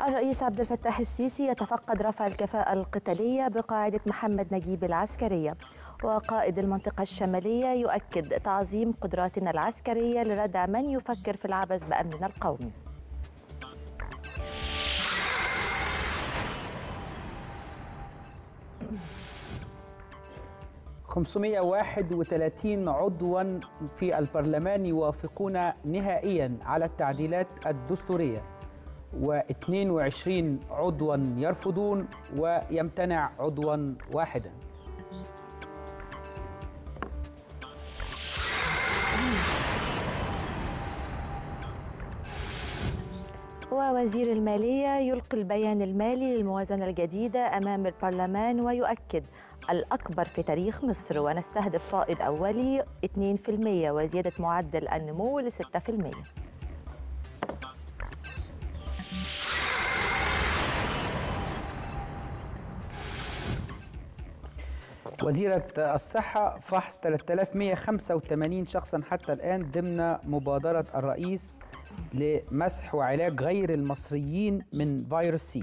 الرئيس عبد الفتاح السيسي يتفقد رفع الكفاءة القتالية بقاعدة محمد نجيب العسكرية وقائد المنطقة الشمالية يؤكد تعظيم قدراتنا العسكرية لردع من يفكر في العبث بأمننا القومي 531 عضوا في البرلمان يوافقون نهائيا على التعديلات الدستورية و22 عضوا يرفضون ويمتنع عضوا واحدا ووزير المالية يلقي البيان المالي للموازنة الجديدة أمام البرلمان ويؤكد الأكبر في تاريخ مصر ونستهدف فائض أولي 2% وزيادة معدل النمو ل 6%. وزيرة الصحة فحص 3185 شخصا حتى الآن ضمن مبادرة الرئيس لمسح وعلاج غير المصريين من فيروس سي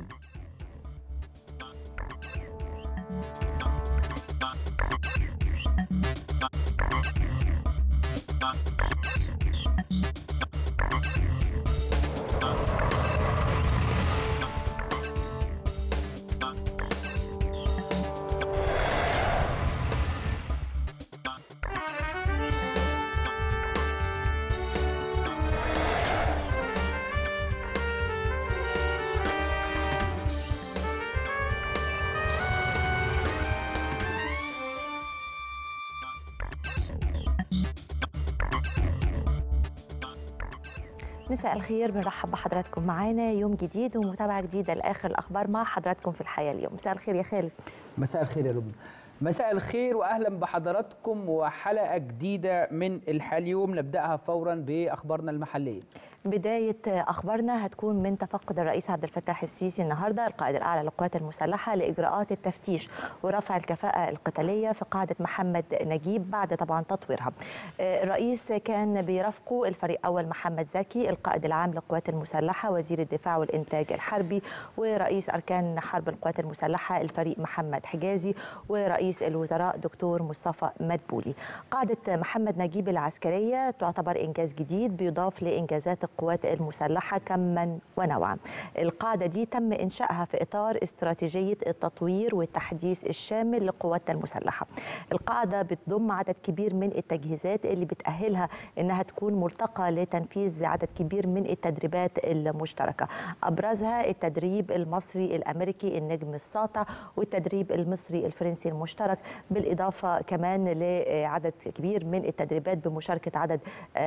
مساء الخير بنرحب بحضراتكم معانا يوم جديد ومتابعه جديده لاخر الاخبار مع حضراتكم في الحياه اليوم مساء الخير يا خالد مساء الخير يا لبنى مساء الخير واهلا بحضراتكم وحلقه جديده من الحال اليوم نبداها فورا باخبارنا المحليه بداية أخبارنا هتكون من تفقد الرئيس عبد الفتاح السيسي النهاردة القائد الأعلى للقوات المسلحة لإجراءات التفتيش ورفع الكفاءة القتالية في قاعدة محمد نجيب بعد طبعا تطويرها الرئيس كان بيرافقه الفريق أول محمد زكي القائد العام للقوات المسلحة وزير الدفاع والإنتاج الحربي ورئيس أركان حرب القوات المسلحة الفريق محمد حجازي ورئيس الوزراء دكتور مصطفى مدبولي قاعدة محمد نجيب العسكرية تعتبر إنجاز جديد بيضاف لإنجازات القوات المسلحة كما ونوعا القاعدة دي تم إنشائها في إطار استراتيجية التطوير والتحديث الشامل لقواتنا المسلحة القاعدة بتضم عدد كبير من التجهيزات اللي بتأهلها إنها تكون مرتقى لتنفيذ عدد كبير من التدريبات المشتركة أبرزها التدريب المصري الأمريكي النجم الساطع والتدريب المصري الفرنسي المشترك بالإضافة كمان لعدد كبير من التدريبات بمشاركة عدد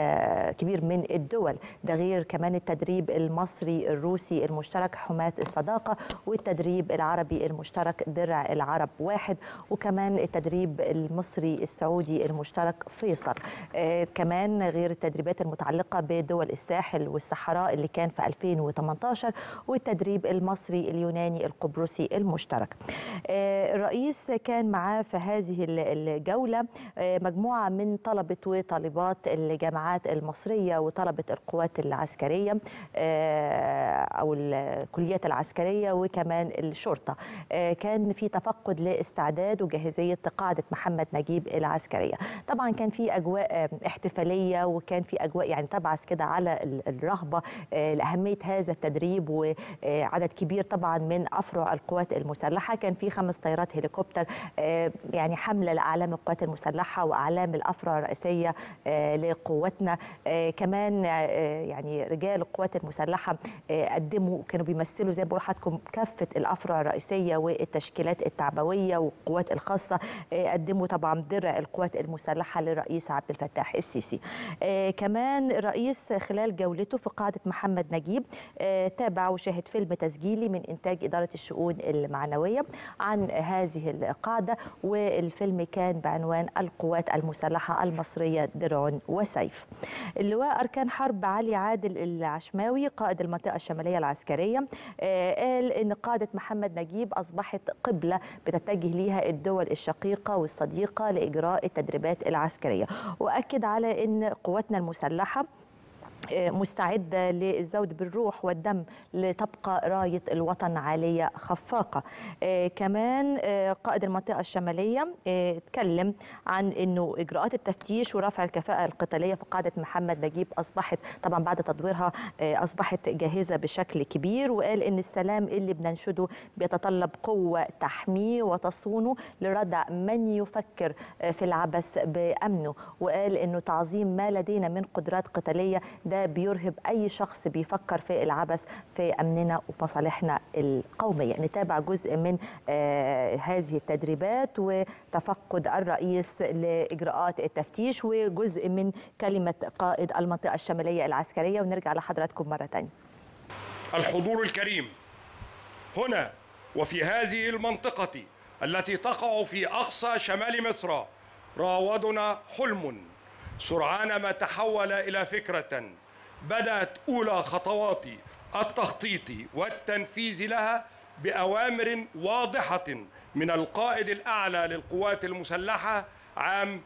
كبير من الدول ده غير كمان التدريب المصري الروسي المشترك حماة الصداقة والتدريب العربي المشترك درع العرب واحد وكمان التدريب المصري السعودي المشترك فيصل آه كمان غير التدريبات المتعلقة بدول الساحل والصحراء اللي كان في 2018 والتدريب المصري اليوناني القبرصي المشترك آه الرئيس كان معاه في هذه الجولة آه مجموعة من طلبة وطالبات الجامعات المصرية وطلبة القوات العسكريه او الكليات العسكريه وكمان الشرطه كان في تفقد لاستعداد وجاهزيه قاعده محمد نجيب العسكريه طبعا كان في اجواء احتفاليه وكان في اجواء يعني تبعث كده على الرهبه لاهميه هذا التدريب وعدد كبير طبعا من افرع القوات المسلحه كان في خمس طيارات هليكوبتر يعني حمله لاعلام القوات المسلحه واعلام الافرع الرئيسيه لقواتنا كمان يعني رجال القوات المسلحه قدموا كانوا بيمثلوا زي ما بقول لحضراتكم كافه الافرع الرئيسيه والتشكيلات التعبويه والقوات الخاصه قدموا طبعا درع القوات المسلحه للرئيس عبد الفتاح السيسي. كمان الرئيس خلال جولته في قاعده محمد نجيب تابع وشاهد فيلم تسجيلي من انتاج اداره الشؤون المعنويه عن هذه القاعده والفيلم كان بعنوان القوات المسلحه المصريه درع وسيف. اللواء اركان حرب علي عادل العشماوي قائد المنطقة الشمالية العسكرية قال إن قادة محمد نجيب أصبحت قبلة بتتجه ليها الدول الشقيقة والصديقة لإجراء التدريبات العسكرية وأكد على أن قواتنا المسلحة مستعدة للزود بالروح والدم لتبقى راية الوطن عالية خفاقة كمان قائد المنطقة الشمالية اتكلم عن أنه إجراءات التفتيش ورفع الكفاءة القتالية في قاعدة محمد نجيب أصبحت طبعا بعد تطويرها أصبحت جاهزة بشكل كبير وقال أن السلام اللي بننشده بيتطلب قوة تحميه وتصونه لردع من يفكر في العبث بأمنه وقال أنه تعظيم ما لدينا من قدرات قتالية ده بيرهب اي شخص بيفكر في العبث في امننا ومصالحنا القوميه نتابع جزء من آه هذه التدريبات وتفقد الرئيس لاجراءات التفتيش وجزء من كلمه قائد المنطقه الشماليه العسكريه ونرجع لحضراتكم مره ثانيه الحضور الكريم هنا وفي هذه المنطقه التي تقع في اقصى شمال مصر راودنا حلم سرعان ما تحول الى فكره بدات اولى خطوات التخطيط والتنفيذ لها باوامر واضحه من القائد الاعلى للقوات المسلحه عام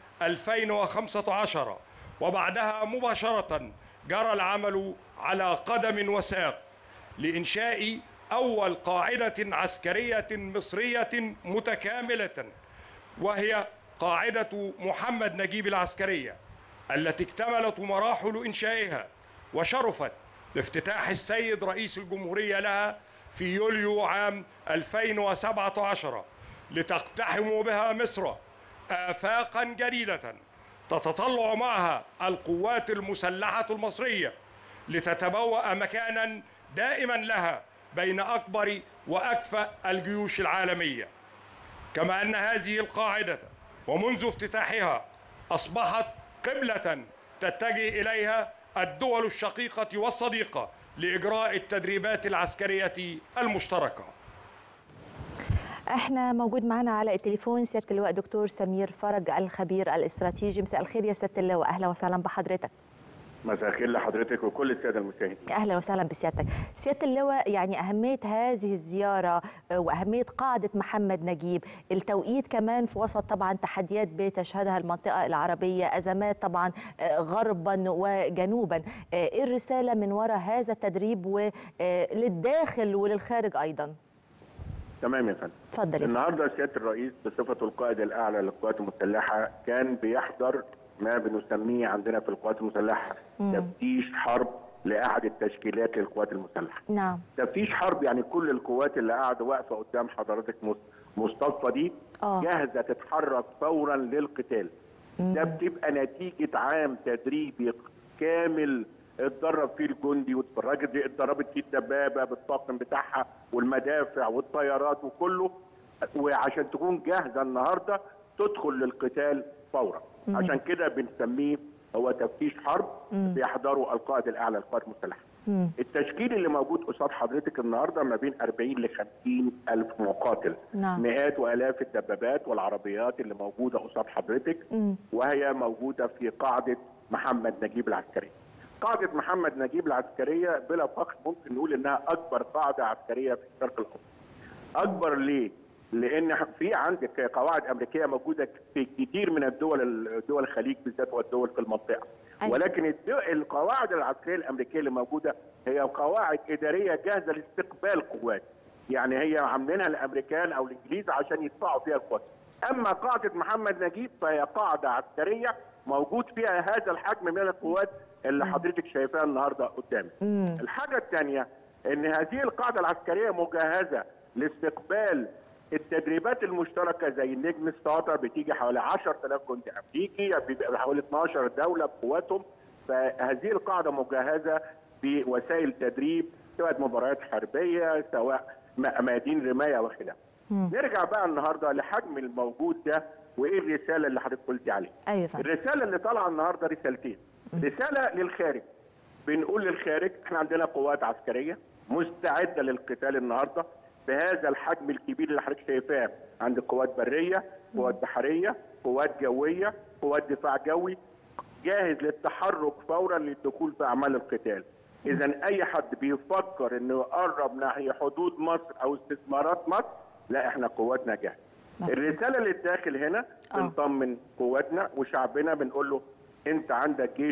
2015 وبعدها مباشره جرى العمل على قدم وساق لانشاء اول قاعده عسكريه مصريه متكامله وهي قاعده محمد نجيب العسكريه التي اكتملت مراحل انشائها وشرفت لافتتاح السيد رئيس الجمهوريه لها في يوليو عام 2017 لتقتحم بها مصر آفاقا جديدة تتطلع معها القوات المسلحة المصرية لتتبوأ مكانا دائما لها بين أكبر وأكفأ الجيوش العالمية كما أن هذه القاعدة ومنذ افتتاحها أصبحت قبلة تتجه إليها الدول الشقيقة والصديقة لإجراء التدريبات العسكرية المشتركة احنا موجود معنا على التليفون سياده اللواء دكتور سمير فرج الخبير الاستراتيجي مساء الخير يا سياده اللواء اهلا وسهلا بحضرتك مساء الخير لحضرتك وكل الساده المشاهدين اهلا وسهلا بسيادتك سياده اللواء يعني اهميه هذه الزياره واهميه قاعده محمد نجيب التوقيت كمان في وسط طبعا تحديات بتشهدها المنطقه العربيه ازمات طبعا غربا وجنوبا ايه الرساله من وراء هذا التدريب وللداخل وللخارج ايضا تمام يا فندم اتفضل النهارده سياده الرئيس بصفته القائد الاعلى للقوات المسلحه كان بيحضر ما بنسميه عندنا في القوات المسلحه مم. تفتيش حرب لاحد التشكيلات للقوات المسلحه نعم تفتيش حرب يعني كل القوات اللي قاعده واقفه قدام حضرتك مص- مصطفى دي آه. جاهزه تتحرك فورا للقتال ده بتبقى نتيجه عام تدريبي كامل اتدرب فيه الجندي واتفرجت دي اتدربت فيه الدبابه بالطاقم بتاعها والمدافع والطيارات وكله وعشان تكون جاهزه النهارده تدخل للقتال فورا عشان كده بنسميه هو تفتيش حرب بيحضره القائد الاعلى للقوات المسلحه مم. التشكيل اللي موجود قصاد حضرتك النهارده ما بين 40 ل 50 الف مقاتل نعم. مئات والاف الدبابات والعربيات اللي موجوده قصاد حضرتك مم. وهي موجوده في قاعده محمد نجيب العسكريه قاعده محمد نجيب العسكريه بلا فخر ممكن نقول انها اكبر قاعده عسكريه في الشرق الاوسط اكبر ليه لان في عندك قواعد امريكيه موجوده في كتير من الدول دول الخليج بالذات والدول في المنطقه أيوة. ولكن الدو- القواعد العسكريه الامريكيه اللي موجوده هي قواعد اداريه جاهزه لاستقبال قوات يعني هي عاملينها الامريكان او الانجليز عشان يدفعوا فيها القوات اما قاعده محمد نجيب فهي قاعده عسكريه موجود فيها هذا الحجم من القوات اللي حضرتك شايفاها النهارده قدامك مم. الحاجه الثانيه ان هذه القاعده العسكريه مجهزه لاستقبال التدريبات المشتركه زي النجم ستارتر بتيجي حوالي 10000 جندي امريكي بيبقى حوالي 12 دوله بقواتهم فهذه القاعده مجهزه بوسائل تدريب سواء مباريات حربيه سواء م- ميادين رمايه وخلافه. نرجع بقى النهارده لحجم الموجود ده وايه الرساله اللي حضرتك قلتي عليها. ايوه يا فندم الرساله اللي طالعه النهارده رسالتين رساله للخارج بنقول للخارج احنا عندنا قوات عسكريه مستعده للقتال النهارده بهذا الحجم الكبير اللي حضرتك شايفاه عند قوات بريه قوات بحريه قوات جويه قوات دفاع جوي جاهز للتحرك فورا للدخول في اعمال القتال اذا اي حد بيفكر انه يقرب ناحيه حدود مصر او استثمارات مصر لا احنا قواتنا جاهزه الرساله للداخل هنا آه. بنطمن قواتنا وشعبنا بنقول له انت عندك جيش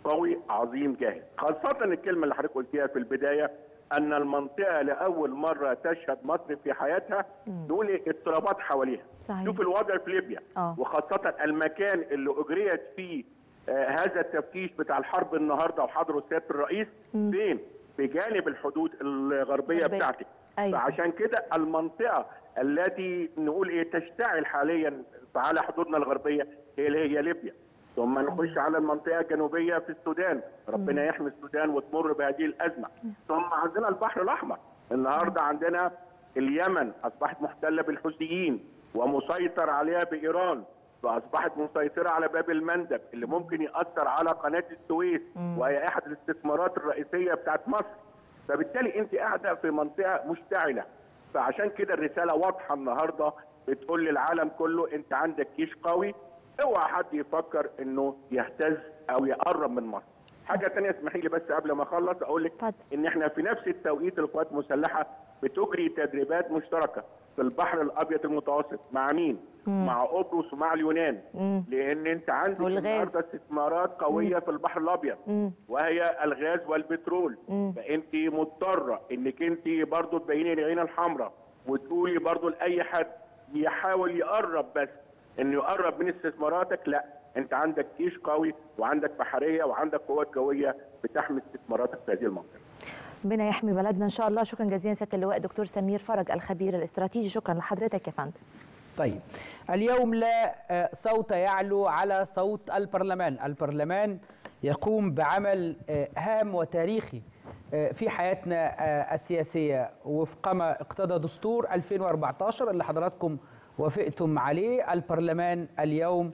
قوي عظيم جاهز خاصه الكلمه اللي حضرتك قلتيها في البدايه ان المنطقه لاول مره تشهد مصر في حياتها نقول إيه؟ اضطرابات حواليها صحيح. شوف الوضع في ليبيا آه. وخاصه المكان اللي اجريت فيه آه هذا التفتيش بتاع الحرب النهارده وحضره سياده الرئيس فين؟ بجانب الحدود الغربيه الغربية. بتاعتك أيوة. فعشان كده المنطقه التي نقول ايه تشتعل حاليا على حدودنا الغربيه هي اللي هي ليبيا ثم نخش على المنطقه الجنوبيه في السودان ربنا يحمي السودان وتمر بهذه الازمه ثم عندنا البحر الاحمر النهارده عندنا اليمن اصبحت محتله بالحوثيين ومسيطر عليها بايران فاصبحت مسيطره على باب المندب اللي ممكن ياثر على قناه السويس وهي احد الاستثمارات الرئيسيه بتاعت مصر فبالتالي انت قاعده في منطقه مشتعله فعشان كده الرساله واضحه النهارده بتقول للعالم كله انت عندك جيش قوي اوعى حد يفكر انه يهتز او يقرب من مصر. حاجه ثانيه اسمحي لي بس قبل ما اخلص اقول لك اتفضل. ان احنا في نفس التوقيت القوات المسلحه بتجري تدريبات مشتركه في البحر الابيض المتوسط مع مين؟ مع قبرص ومع اليونان لان انت عندك والغاز. النهارده استثمارات قويه في البحر الابيض وهي الغاز والبترول فانت مضطره انك انت برضه تبيني العين الحمراء وتقولي برضه لاي حد يحاول يقرب بس انه يقرب من استثماراتك لا انت عندك جيش قوي وعندك بحريه وعندك قوات جويه بتحمي استثماراتك في هذه المنطقه ربنا يحمي بلدنا ان شاء الله شكرا جزيلا سياده اللواء دكتور سمير فرج الخبير الاستراتيجي شكرا لحضرتك يا فندم طيب اليوم لا آه، صوت يعلو على صوت البرلمان البرلمان يقوم بعمل آه، هام وتاريخي آه، في حياتنا آه، السياسية وفق ما اقتضى دستور 2014 اللي حضراتكم وافقتم عليه البرلمان اليوم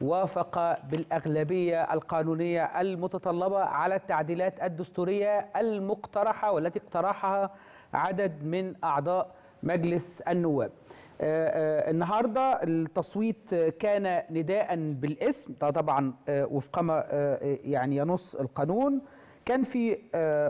وافق بالأغلبية القانونية المتطلبة على التعديلات الدستورية المقترحة والتي اقترحها عدد من أعضاء مجلس النواب آه، آه، النهارده التصويت آه، كان نداء بالاسم ده طبعا آه، وفق ما آه، يعني ينص القانون كان في آه،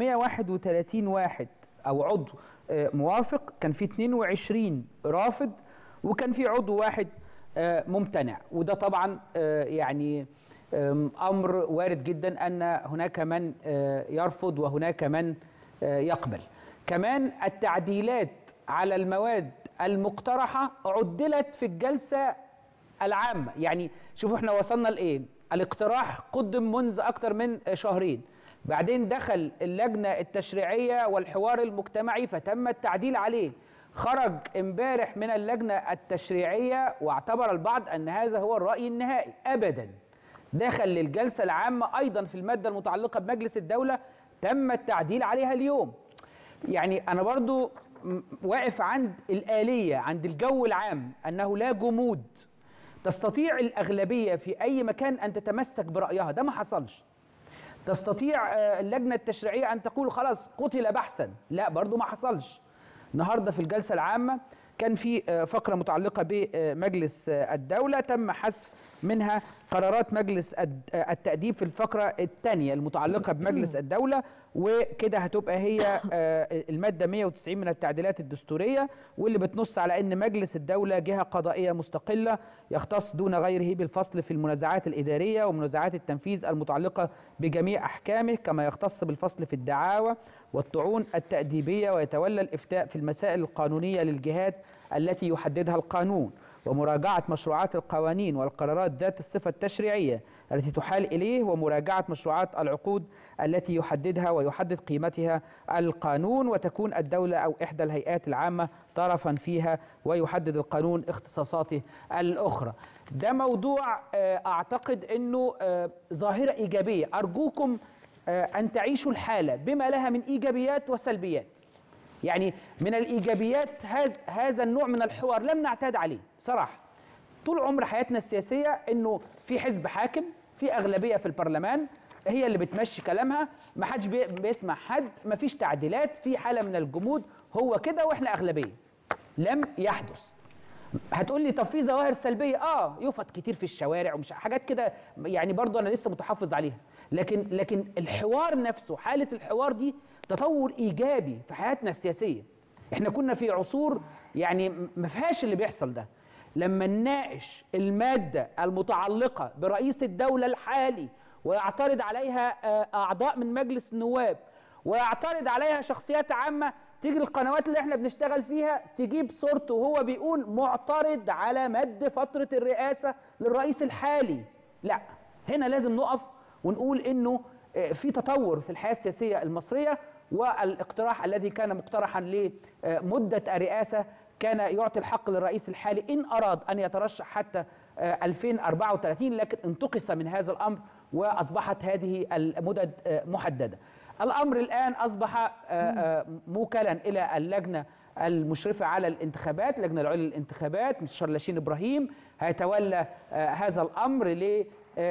531 واحد او عضو آه، موافق كان في 22 رافض وكان في عضو واحد آه، ممتنع وده طبعا آه، يعني آم، امر وارد جدا ان هناك من آه، يرفض وهناك من آه، يقبل كمان التعديلات على المواد المقترحه عدلت في الجلسه العامه يعني شوفوا احنا وصلنا لايه الاقتراح قدم منذ اكثر من شهرين بعدين دخل اللجنه التشريعيه والحوار المجتمعي فتم التعديل عليه خرج امبارح من اللجنه التشريعيه واعتبر البعض ان هذا هو الراي النهائي ابدا دخل للجلسه العامه ايضا في الماده المتعلقه بمجلس الدوله تم التعديل عليها اليوم يعني انا برضو م- واقف عند الآلية عند الجو العام أنه لا جمود تستطيع الأغلبية في أي مكان أن تتمسك برأيها ده ما حصلش تستطيع آه، اللجنة التشريعية أن تقول خلاص قتل بحثا لا برضو ما حصلش النهاردة في الجلسة العامة كان في آه، فقرة متعلقة بمجلس آه، الدولة تم حذف منها قرارات مجلس الد- آه، التأديب في الفقرة الثانية المتعلقة بمجلس الدولة وكده هتبقى هي آه، المادة 190 من التعديلات الدستورية واللي بتنص على أن مجلس الدولة جهة قضائية مستقلة يختص دون غيره بالفصل في المنازعات الإدارية ومنازعات التنفيذ المتعلقة بجميع أحكامه كما يختص بالفصل في الدعاوى والطعون التأديبية ويتولى الإفتاء في المسائل القانونية للجهات التي يحددها القانون ومراجعة مشروعات القوانين والقرارات ذات الصفة التشريعية التي تحال إليه ومراجعة مشروعات العقود التي يحددها ويحدد قيمتها القانون وتكون الدولة أو إحدى الهيئات العامة طرفا فيها ويحدد القانون اختصاصاته الأخرى ده موضوع آه، أعتقد أنه آه، ظاهرة إيجابية أرجوكم آه، أن تعيشوا الحالة بما لها من إيجابيات وسلبيات يعني من الايجابيات هذا هذا النوع من الحوار لم نعتاد عليه صراحه طول عمر حياتنا السياسيه انه في حزب حاكم في اغلبيه في البرلمان هي اللي بتمشي كلامها ما حدش بي- بيسمع حد ما فيش تعديلات في حاله من الجمود هو كده واحنا اغلبيه لم يحدث هتقول لي طب في ظواهر سلبيه اه يفط كتير في الشوارع ومش حاجات كده يعني برضو انا لسه متحفظ عليها لكن لكن الحوار نفسه حاله الحوار دي تطور ايجابي في حياتنا السياسيه احنا كنا في عصور يعني م- ما فيهاش اللي بيحصل ده لما نناقش الماده المتعلقه برئيس الدوله الحالي ويعترض عليها اعضاء من مجلس النواب ويعترض عليها شخصيات عامه تيجي القنوات اللي احنا بنشتغل فيها تجيب صورته وهو بيقول معترض على مد فتره الرئاسه للرئيس الحالي لا هنا لازم نقف ونقول انه في تطور في الحياه السياسيه المصريه والاقتراح الذي كان مقترحا لمده الرئاسه كان يعطي الحق للرئيس الحالي ان اراد ان يترشح حتى 2034 لكن انتقص من هذا الامر واصبحت هذه المدد محدده. الامر الان اصبح موكلا الى اللجنه المشرفه على الانتخابات، اللجنه العليا للانتخابات مستشار لاشين ابراهيم هيتولى هذا الامر ل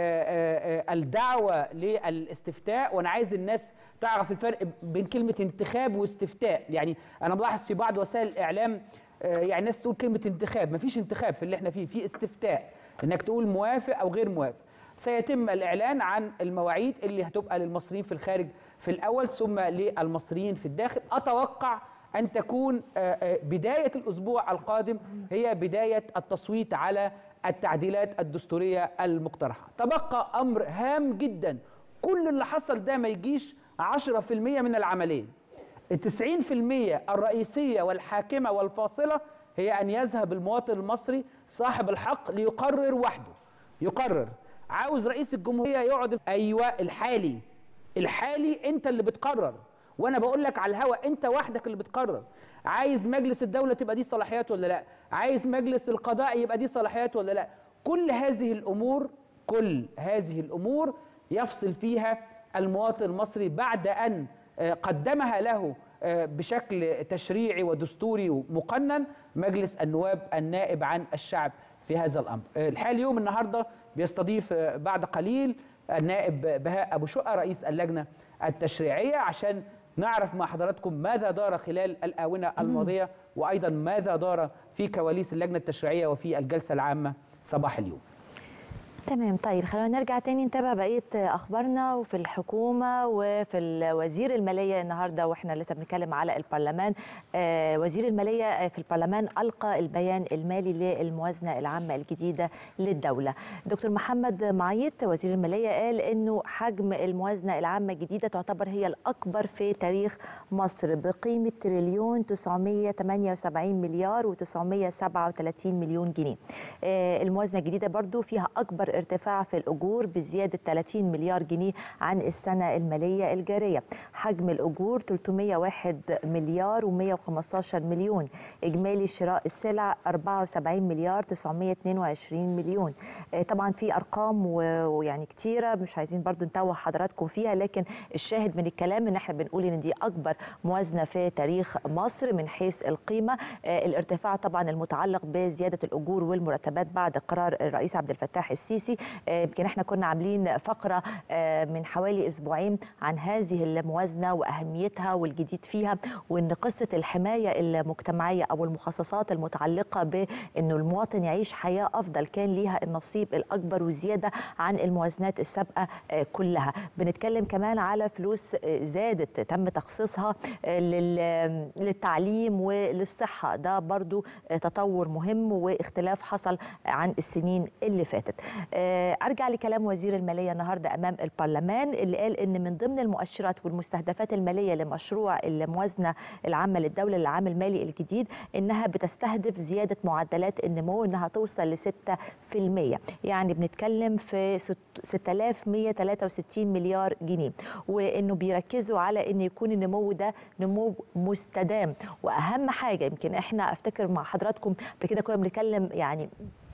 الدعوه للاستفتاء وانا عايز الناس تعرف الفرق بين كلمه انتخاب واستفتاء يعني انا ملاحظ في بعض وسائل الاعلام يعني الناس تقول كلمه انتخاب مفيش انتخاب في اللي احنا فيه في استفتاء انك تقول موافق او غير موافق سيتم الاعلان عن المواعيد اللي هتبقى للمصريين في الخارج في الاول ثم للمصريين في الداخل اتوقع ان تكون بدايه الاسبوع القادم هي بدايه التصويت على التعديلات الدستوريه المقترحه تبقى امر هام جدا كل اللي حصل ده ما يجيش 10% من العملين ال 90% الرئيسيه والحاكمه والفاصله هي ان يذهب المواطن المصري صاحب الحق ليقرر وحده يقرر عاوز رئيس الجمهوريه يقعد ايوه الحالي الحالي انت اللي بتقرر وانا بقول لك على الهوا انت وحدك اللي بتقرر عايز مجلس الدوله تبقى دي صلاحيات ولا لا عايز مجلس القضاء يبقى دي صلاحيات ولا لا كل هذه الامور كل هذه الامور يفصل فيها المواطن المصري بعد ان قدمها له بشكل تشريعي ودستوري مقنن مجلس النواب النائب عن الشعب في هذا الامر الحال اليوم النهارده بيستضيف بعد قليل النائب بهاء ابو شقه رئيس اللجنه التشريعيه عشان نعرف مع حضراتكم ماذا دار خلال الاونه الماضيه وايضا ماذا دار في كواليس اللجنه التشريعيه وفي الجلسه العامه صباح اليوم تمام طيب خلينا نرجع تاني نتابع بقيه اخبارنا وفي الحكومه وفي وزير الماليه النهارده واحنا لسه بنتكلم على البرلمان آه وزير الماليه في البرلمان القى البيان المالي للموازنه العامه الجديده للدوله دكتور محمد معيط وزير الماليه قال انه حجم الموازنه العامه الجديده تعتبر هي الاكبر في تاريخ مصر بقيمه تريليون 978 مليار و937 مليون جنيه آه الموازنه الجديده برضو فيها اكبر ارتفاع في الأجور بزيادة 30 مليار جنيه عن السنة المالية الجارية حجم الأجور 301 مليار و115 مليون إجمالي شراء السلع 74 مليار 922 مليون طبعا في أرقام ويعني كتيرة مش عايزين برضو نتوه حضراتكم فيها لكن الشاهد من الكلام ان احنا بنقول ان دي أكبر موازنة في تاريخ مصر من حيث القيمة الارتفاع طبعا المتعلق بزيادة الأجور والمرتبات بعد قرار الرئيس عبد الفتاح السيسي يمكن احنا كنا عاملين فقره من حوالي اسبوعين عن هذه الموازنه واهميتها والجديد فيها وان قصه الحمايه المجتمعيه او المخصصات المتعلقه بانه المواطن يعيش حياه افضل كان ليها النصيب الاكبر وزياده عن الموازنات السابقه كلها بنتكلم كمان على فلوس زادت تم تخصيصها للتعليم وللصحه ده برضو تطور مهم واختلاف حصل عن السنين اللي فاتت ارجع لكلام وزير الماليه النهارده امام البرلمان اللي قال ان من ضمن المؤشرات والمستهدفات الماليه لمشروع الموازنه العامه للدوله للعام المالي الجديد انها بتستهدف زياده معدلات النمو انها توصل ل 6% يعني بنتكلم في 6163 مليار جنيه وانه بيركزوا على ان يكون النمو ده نمو مستدام واهم حاجه يمكن احنا افتكر مع حضراتكم بكده كنا بنتكلم يعني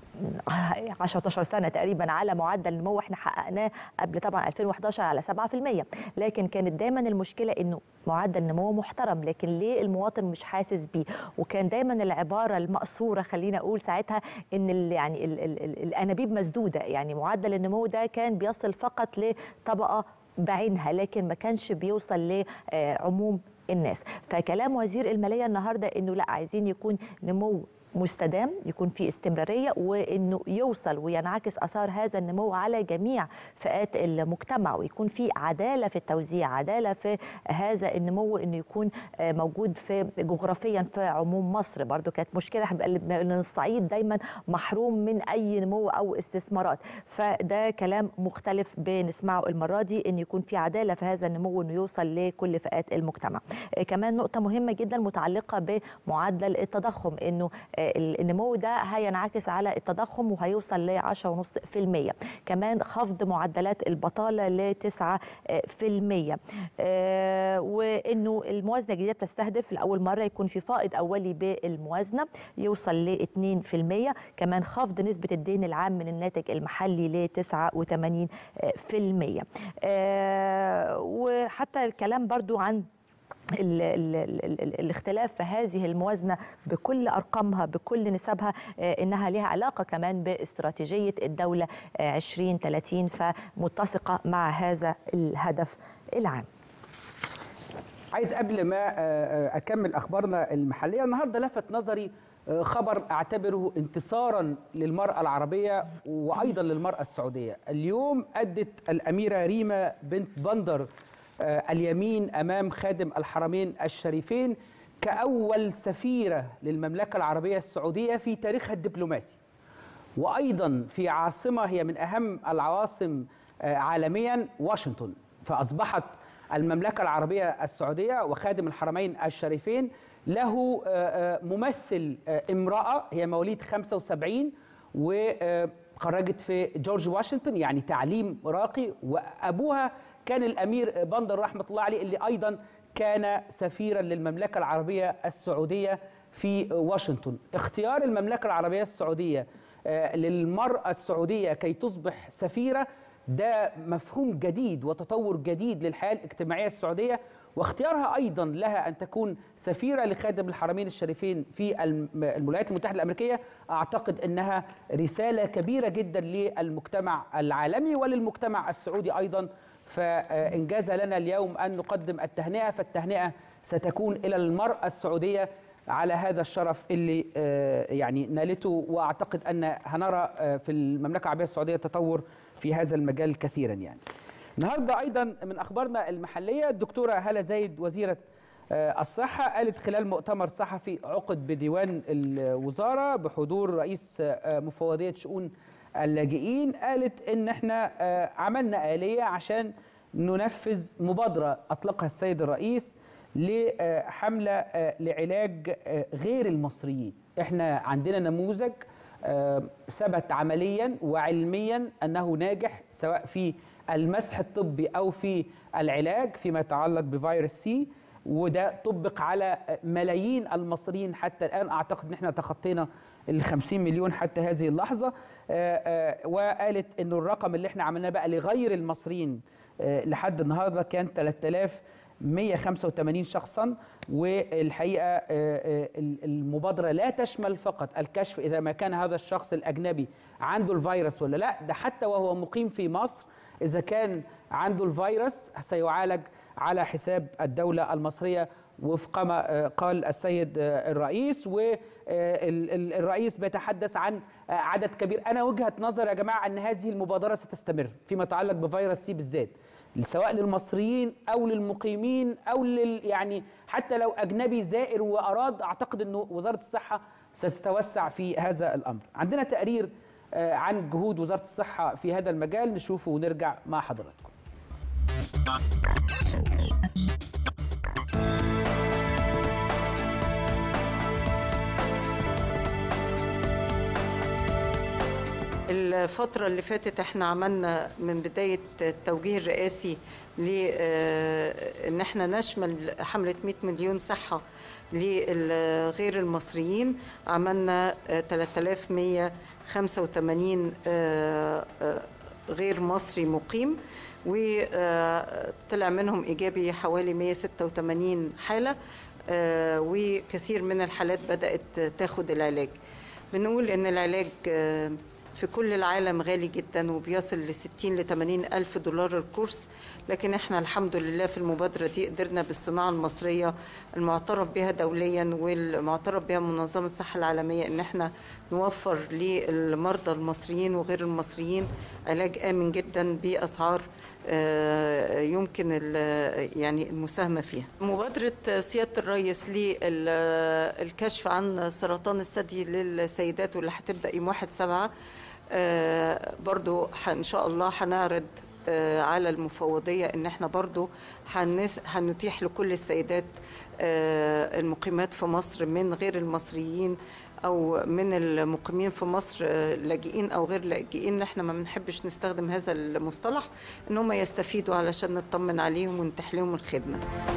10 سنه تقريبا على معدل النمو احنا حققناه قبل طبعا 2011 على 7% لكن كانت دايما المشكله انه معدل نمو محترم لكن ليه المواطن مش حاسس بيه وكان دايما العباره المقصوره خلينا اقول ساعتها ان ال يعني ال ال ال الانابيب مسدوده يعني معدل النمو ده كان بيصل فقط لطبقه بعينها لكن ما كانش بيوصل لعموم الناس فكلام وزير الماليه النهارده انه لا عايزين يكون نمو مستدام يكون في استمراريه وانه يوصل وينعكس اثار هذا النمو على جميع فئات المجتمع ويكون في عداله في التوزيع عداله في هذا النمو انه يكون موجود في جغرافيا في عموم مصر برضو كانت مشكله ان الصعيد دايما محروم من اي نمو او استثمارات فده كلام مختلف بنسمعه المره دي ان يكون في عداله في هذا النمو انه يوصل لكل فئات المجتمع كمان نقطه مهمه جدا متعلقه بمعدل التضخم انه النمو ده هينعكس على التضخم وهيوصل ل 10.5% كمان خفض معدلات البطاله ل 9% آه وانه الموازنه الجديده بتستهدف لاول مره يكون في فائض اولي بالموازنه يوصل ل 2% كمان خفض نسبه الدين العام من الناتج المحلي ل 89% آه وحتى الكلام برضو عن ال ال ال الاختلاف في هذه الموازنة بكل أرقامها بكل نسبها إنها لها علاقة كمان باستراتيجية الدولة 2030 فمتسقة مع هذا الهدف العام عايز قبل ما أكمل أخبارنا المحلية النهاردة لفت نظري خبر أعتبره انتصارا للمرأة العربية وأيضا للمرأة السعودية اليوم أدت الأميرة ريما بنت بندر اليمين امام خادم الحرمين الشريفين كاول سفيره للمملكه العربيه السعوديه في تاريخها الدبلوماسي. وايضا في عاصمه هي من اهم العواصم عالميا واشنطن فاصبحت المملكه العربيه السعوديه وخادم الحرمين الشريفين له ممثل امراه هي مواليد 75 وخرجت في جورج واشنطن يعني تعليم راقي وابوها كان الامير بندر رحمه الله عليه اللي ايضا كان سفيرا للمملكه العربيه السعوديه في واشنطن اختيار المملكه العربيه السعوديه للمراه السعوديه كي تصبح سفيره ده مفهوم جديد وتطور جديد للحياه الاجتماعيه السعوديه واختيارها ايضا لها ان تكون سفيره لخادم الحرمين الشريفين في الولايات المتحده الامريكيه اعتقد انها رساله كبيره جدا للمجتمع العالمي وللمجتمع السعودي ايضا فإنجاز لنا اليوم أن نقدم التهنئة فالتهنئة ستكون إلى المرأة السعودية على هذا الشرف اللي يعني نالته وأعتقد أن هنرى في المملكة العربية السعودية تطور في هذا المجال كثيرا يعني النهاردة أيضا من أخبارنا المحلية الدكتورة هالة زايد وزيرة الصحة قالت خلال مؤتمر صحفي عقد بديوان الوزارة بحضور رئيس مفوضية شؤون اللاجئين قالت ان احنا عملنا آلية عشان ننفذ مبادرة أطلقها السيد الرئيس لحملة لعلاج غير المصريين احنا عندنا نموذج ثبت عمليا وعلميا أنه ناجح سواء في المسح الطبي أو في العلاج فيما يتعلق بفيروس سي وده طبق على ملايين المصريين حتى الآن أعتقد أن احنا تخطينا ال 50 مليون حتى هذه اللحظة وقالت أنه الرقم اللي احنا عملناه بقى لغير المصريين لحد النهاردة كان 3185 شخصا والحقيقة المبادرة لا تشمل فقط الكشف إذا ما كان هذا الشخص الأجنبي عنده الفيروس ولا لا ده حتى وهو مقيم في مصر إذا كان عنده الفيروس سيعالج على حساب الدولة المصرية وفق ما قال السيد الرئيس والرئيس بيتحدث عن عدد كبير أنا وجهة نظر يا جماعة أن هذه المبادرة ستستمر فيما يتعلق بفيروس سي بالذات سواء للمصريين او للمقيمين او لل يعني حتى لو اجنبي زائر واراد اعتقد انه وزاره الصحه ستتوسع في هذا الامر. عندنا تقرير عن جهود وزاره الصحه في هذا المجال نشوفه ونرجع مع حضراتكم. الفترة اللي فاتت احنا عملنا من بداية التوجيه الرئاسي لان احنا نشمل حملة 100 مليون صحة لغير المصريين عملنا 3185 غير مصري مقيم وطلع منهم إيجابي حوالي 186 حالة وكثير من الحالات بدأت تاخد العلاج بنقول إن العلاج في كل العالم غالي جدا وبيصل ل 60 ل 80 ألف دولار الكورس لكن احنا الحمد لله في المبادرة دي قدرنا بالصناعة المصرية المعترف بها دوليا والمعترف بها منظمة الصحة العالمية ان احنا نوفر للمرضى المصريين وغير المصريين علاج آمن جدا بأسعار آه، يمكن ال- يعني المساهمة فيها مبادرة سيادة الرئيس للكشف عن سرطان الثدي للسيدات واللي هتبدأ يوم 1 سبعة آه، برضو ح- إن شاء الله هنعرض آه، على المفوضية إن احنا برضو هنس- هنتيح لكل السيدات آه، المقيمات في مصر من غير المصريين او من المقيمين في مصر آه، لاجئين او غير لاجئين احنا ما بنحبش نستخدم هذا المصطلح ان هم يستفيدوا علشان نطمن عليهم ونتيح لهم الخدمه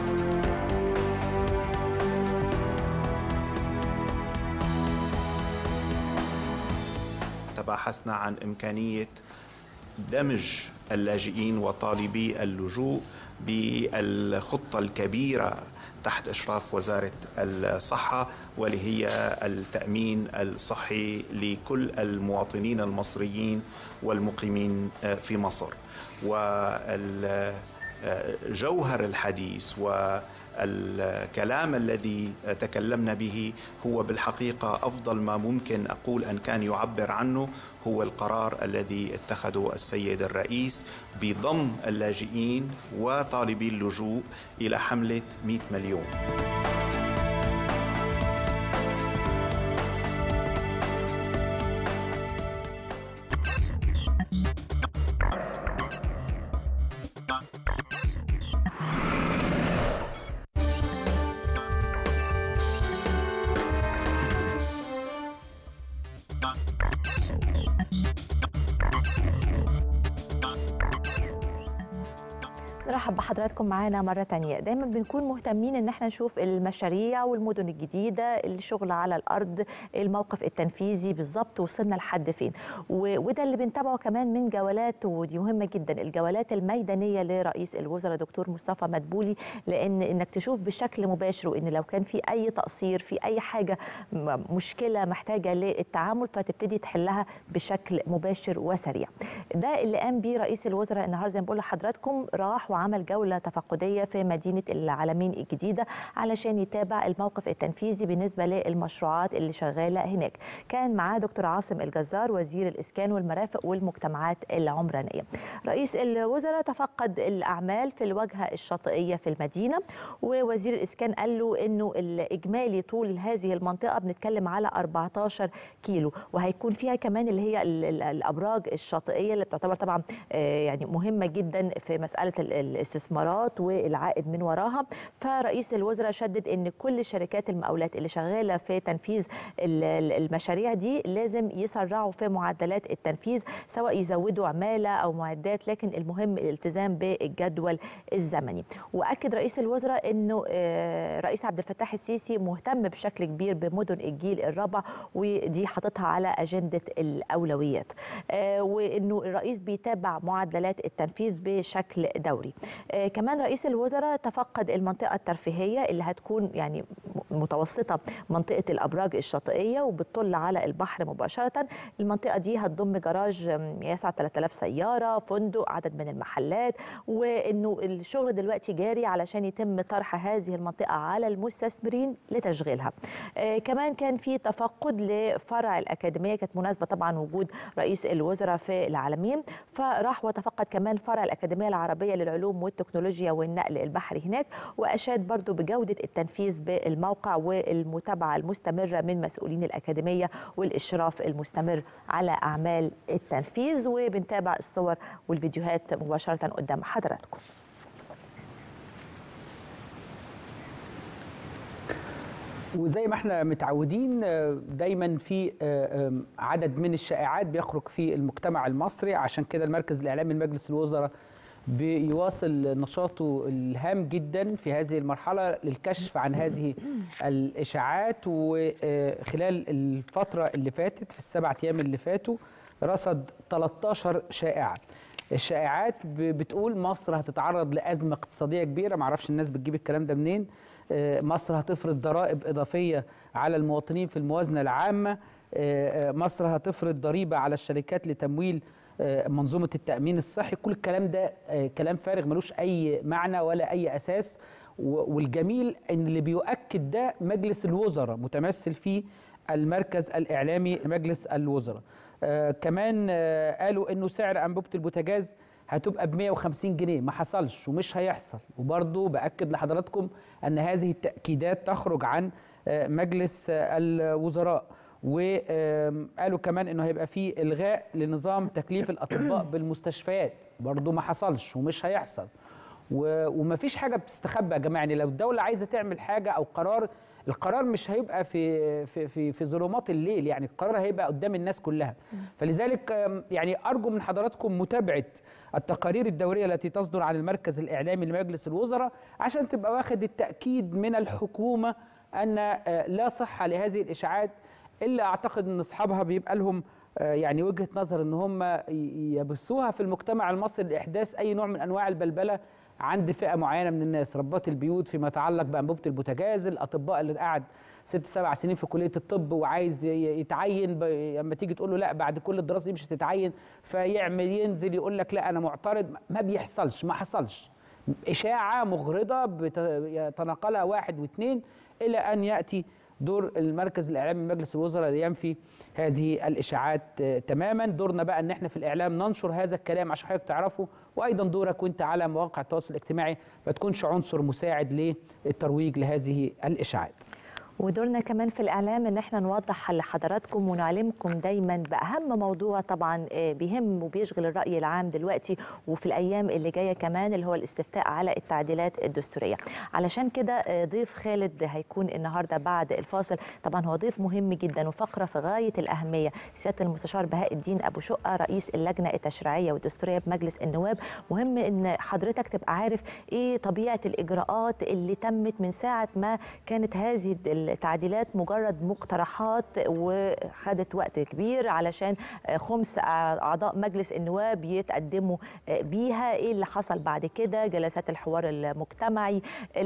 تباحثنا عن إمكانية دمج اللاجئين وطالبي اللجوء بالخطة الكبيرة تحت إشراف وزارة الصحة واللي هي التأمين الصحي لكل المواطنين المصريين والمقيمين في مصر وجوهر الحديث و الكلام الذي تكلمنا به هو بالحقيقة أفضل ما ممكن أقول أن كان يعبر عنه هو القرار الذي اتخذه السيد الرئيس بضم اللاجئين وطالبي اللجوء إلى حملة 100 مليون نرحب بحضراتكم معانا مرة تانية دايما بنكون مهتمين ان احنا نشوف المشاريع والمدن الجديدة الشغل على الأرض الموقف التنفيذي بالظبط وصلنا لحد فين و- وده اللي بنتابعه كمان من جولات ودي مهمة جدا الجولات الميدانية لرئيس الوزراء دكتور مصطفى مدبولي لأن انك تشوف بشكل مباشر وان لو كان في أي تقصير في أي حاجة م- مشكلة محتاجة للتعامل فتبتدي تحلها بشكل مباشر وسريع ده اللي قام بيه رئيس الوزراء النهارده زي ما بقول لحضراتكم راح وعمل جوله تفقديه في مدينه العالمين الجديده علشان يتابع الموقف التنفيذي بالنسبه للمشروعات اللي شغاله هناك كان معاه دكتور عاصم الجزار وزير الاسكان والمرافق والمجتمعات العمرانيه رئيس الوزراء تفقد الاعمال في الواجهه الشاطئيه في المدينه ووزير الاسكان قال له انه الاجمالي طول هذه المنطقه بنتكلم على 14 كيلو وهيكون فيها كمان اللي هي ال- ال- الابراج الشاطئيه اللي بتعتبر طبعا آه، يعني مهمه جدا في مساله ال- الاستثمارات والعائد من وراها فرئيس الوزراء شدد ان كل شركات المقاولات اللي شغاله في تنفيذ ال- ال- المشاريع دي لازم يسرعوا في معدلات التنفيذ سواء يزودوا عماله او معدات لكن المهم الالتزام بالجدول الزمني واكد رئيس الوزراء انه آه، رئيس عبد الفتاح السيسي مهتم بشكل كبير بمدن الجيل الرابع ودي حاططها على اجنده الاولويات آه، وانه الرئيس بيتابع معدلات التنفيذ بشكل دوري آه، كمان رئيس الوزراء تفقد المنطقه الترفيهيه اللي هتكون يعني متوسطه منطقه الابراج الشاطئيه وبتطل على البحر مباشره المنطقه دي هتضم جراج آم، يسع 3000 سياره فندق عدد من المحلات وانه الشغل دلوقتي جاري علشان يتم طرح هذه المنطقه على المستثمرين لتشغيلها آه، كمان كان في تفقد لفرع الاكاديميه كانت مناسبه طبعا وجود رئيس الوزراء في العالمين فراح وتفقد كمان فرع الاكاديميه العربيه للعلوم والتكنولوجيا والنقل البحري هناك واشاد برضو بجوده التنفيذ بالموقع والمتابعه المستمره من مسؤولين الاكاديميه والاشراف المستمر على اعمال التنفيذ وبنتابع الصور والفيديوهات مباشره قدام حضراتكم وزي ما احنا متعودين آه، دايما في آه، آم، عدد من الشائعات بيخرج في المجتمع المصري عشان كده المركز الاعلامي لمجلس الوزراء بيواصل نشاطه الهام جدا في هذه المرحله للكشف عن هذه الاشاعات وخلال الفتره اللي فاتت في السبع ايام اللي فاتوا رصد 13 شائعه الشائعات ب- بتقول مصر هتتعرض لازمه اقتصاديه كبيره معرفش الناس بتجيب الكلام ده منين آه، مصر هتفرض ضرائب اضافيه على المواطنين في الموازنه العامه آه، آه، مصر هتفرض ضريبه على الشركات لتمويل آه، منظومه التامين الصحي كل الكلام ده آه، كلام فارغ ملوش اي معنى ولا اي اساس و- والجميل ان اللي بيؤكد ده مجلس الوزراء متمثل فيه المركز الاعلامي لمجلس الوزراء آه كمان آه قالوا انه سعر انبوبه البوتاجاز هتبقى ب 150 جنيه ما حصلش ومش هيحصل وبرضه باكد لحضراتكم ان هذه التاكيدات تخرج عن آه مجلس آه الوزراء وقالوا كمان انه هيبقى في الغاء لنظام تكليف الاطباء بالمستشفيات برضه ما حصلش ومش هيحصل و- ومفيش حاجه بتستخبى يا جماعه يعني لو الدوله عايزه تعمل حاجه او قرار القرار مش هيبقى في في في, في ظلمات الليل يعني القرار هيبقى قدام الناس كلها فلذلك آم، يعني ارجو من حضراتكم متابعه التقارير الدوريه التي تصدر عن المركز الاعلامي لمجلس الوزراء عشان تبقى واخد التاكيد من الحكومه ان آه، لا صحه لهذه الاشاعات الا اعتقد ان اصحابها بيبقى لهم آه، يعني وجهه نظر ان هم ي- يبثوها في المجتمع المصري لاحداث اي نوع من انواع البلبله عند فئه معينه من الناس ربات البيوت فيما يتعلق بانبوبه البوتاجاز الاطباء اللي قاعد ست سبع سنين في كليه الطب وعايز ي- يتعين ب- لما تيجي تقول له لا بعد كل الدراسه دي مش هتتعين فيعمل ينزل يقول لك لا انا معترض ما بيحصلش ما حصلش اشاعه مغرضه بت- يتناقلها واحد واثنين الى ان ياتي دور المركز الاعلامي من مجلس الوزراء لينفي هذه الاشاعات آه، تماما دورنا بقى ان احنا في الاعلام ننشر هذا الكلام عشان حضرتك تعرفه وايضا دورك وانت على مواقع التواصل الاجتماعي ما تكونش عنصر مساعد للترويج لهذه الاشاعات ودورنا كمان في الإعلام إن احنا نوضح لحضراتكم ونعلمكم دايما بأهم موضوع طبعا آه، بيهم وبيشغل الرأي العام دلوقتي وفي الأيام اللي جاية كمان اللي هو الاستفتاء على التعديلات الدستورية علشان كده آه، ضيف خالد هيكون النهاردة بعد الفاصل طبعا هو ضيف مهم جدا وفقرة في غاية الأهمية سيادة المستشار بهاء الدين أبو شقة رئيس اللجنة التشريعية والدستورية بمجلس النواب مهم إن حضرتك تبقى عارف إيه طبيعة الإجراءات اللي تمت من ساعة ما كانت هذه التعديلات مجرد مقترحات وخدت وقت كبير علشان خمس أعضاء مجلس النواب يتقدموا بيها إيه اللي حصل بعد كده جلسات الحوار المجتمعي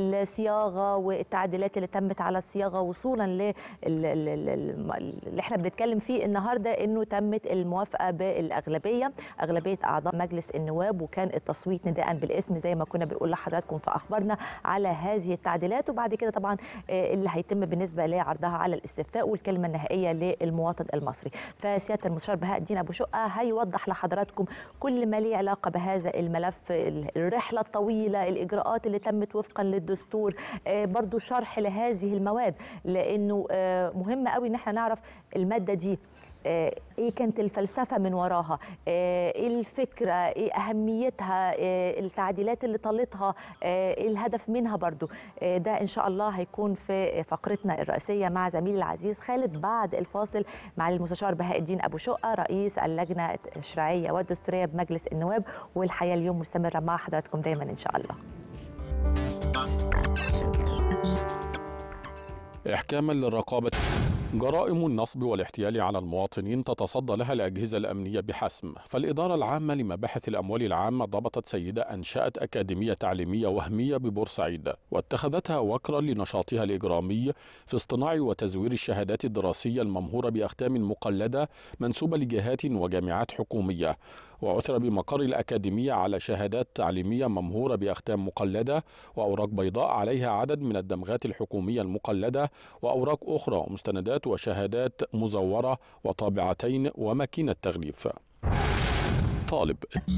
الصياغة والتعديلات اللي تمت على الصياغة وصولا لل- ال- ال- ال- اللي احنا بنتكلم فيه النهاردة إنه تمت الموافقة بالأغلبية أغلبية أعضاء مجلس النواب وكان التصويت نداء بالاسم زي ما كنا بنقول لحضراتكم في أخبارنا على هذه التعديلات وبعد كده طبعا آه، اللي هيتم بالنسبة لعرضها على الاستفتاء والكلمة النهائية للمواطن المصري فسيادة المستشار بهاء الدين أبو شقة هيوضح لحضراتكم كل ما ليه علاقة بهذا الملف الرحلة الطويلة الإجراءات اللي تمت وفقا للدستور آه، برضو شرح لهذه المواد لأنه آه، مهم قوي إن احنا نعرف المادة دي آه، ايه كانت الفلسفه من وراها آه، ايه الفكره ايه اهميتها آه، التعديلات اللي طالتها آه، ايه الهدف منها برضو آه، ده ان شاء الله هيكون في فقرتنا الرئيسيه مع زميلي العزيز خالد بعد الفاصل مع المستشار بهاء الدين ابو شقه رئيس اللجنه التشريعيه والدستوريه بمجلس النواب والحياه اليوم مستمره مع حضراتكم دايما ان شاء الله إحكاما للرقابة جرائم النصب والاحتيال على المواطنين تتصدى لها الأجهزة الأمنية بحسم فالإدارة العامة لمباحث الأموال العامة ضبطت سيدة أنشأت أكاديمية تعليمية وهمية ببورسعيد واتخذتها وكرا لنشاطها الإجرامي في اصطناع وتزوير الشهادات الدراسية الممهورة بأختام مقلدة منسوبة لجهات وجامعات حكومية وعثر بمقر الأكاديمية على شهادات تعليمية ممهورة بأختام مقلدة وأوراق بيضاء عليها عدد من الدمغات الحكومية المقلدة وأوراق أخرى ومستندات وشهادات مزورة وطابعتين وماكينة تغليف طالب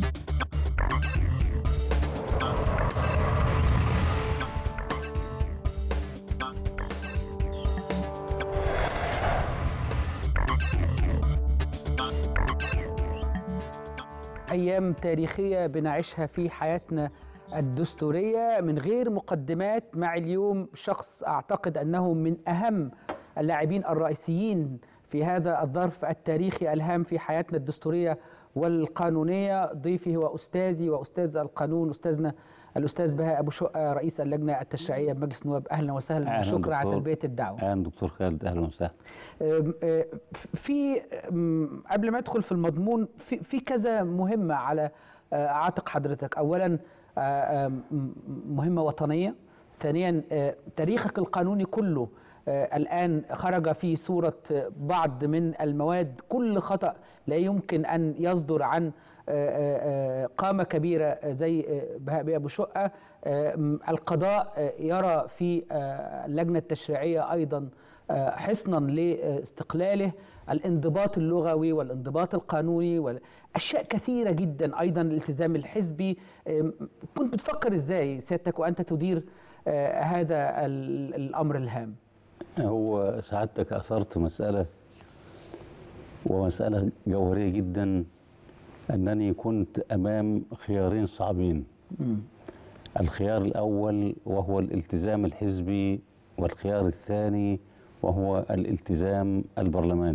ايام تاريخيه بنعيشها في حياتنا الدستوريه من غير مقدمات مع اليوم شخص اعتقد انه من اهم اللاعبين الرئيسيين في هذا الظرف التاريخي الهام في حياتنا الدستوريه والقانونيه ضيفي هو استاذي واستاذ القانون استاذنا الاستاذ بهاء ابو شقه رئيس اللجنه التشريعيه بمجلس النواب اهلا وسهلا أهلاً شكرا على دكتور. تلبيه الدعوه اهلا دكتور خالد اهلا وسهلا أم، أه، في أم، قبل ما ادخل في المضمون في في كذا مهمه على أه، عاتق حضرتك اولا أه، أم، مهمه وطنيه ثانيا أه، تاريخك القانوني كله آه، الآن خرج في صورة آه، بعض من المواد كل خطأ لا يمكن أن يصدر عن آه، آه، آه، قامة كبيرة آه، زي آه، بهاء بيه أبو شقة آه، م- القضاء آه، يرى في آه، اللجنة التشريعية أيضا آه، حصنا لاستقلاله الانضباط اللغوي والانضباط القانوني وأشياء كثيرة جدا أيضا الالتزام الحزبي آم، كنت بتفكر إزاي سيادتك وأنت تدير آه، هذا ال- الأمر الهام هو سعادتك أثرت مسألة ومسألة جوهرية جدا أنني كنت أمام خيارين صعبين الخيار الأول وهو الالتزام الحزبي والخيار الثاني وهو الالتزام البرلماني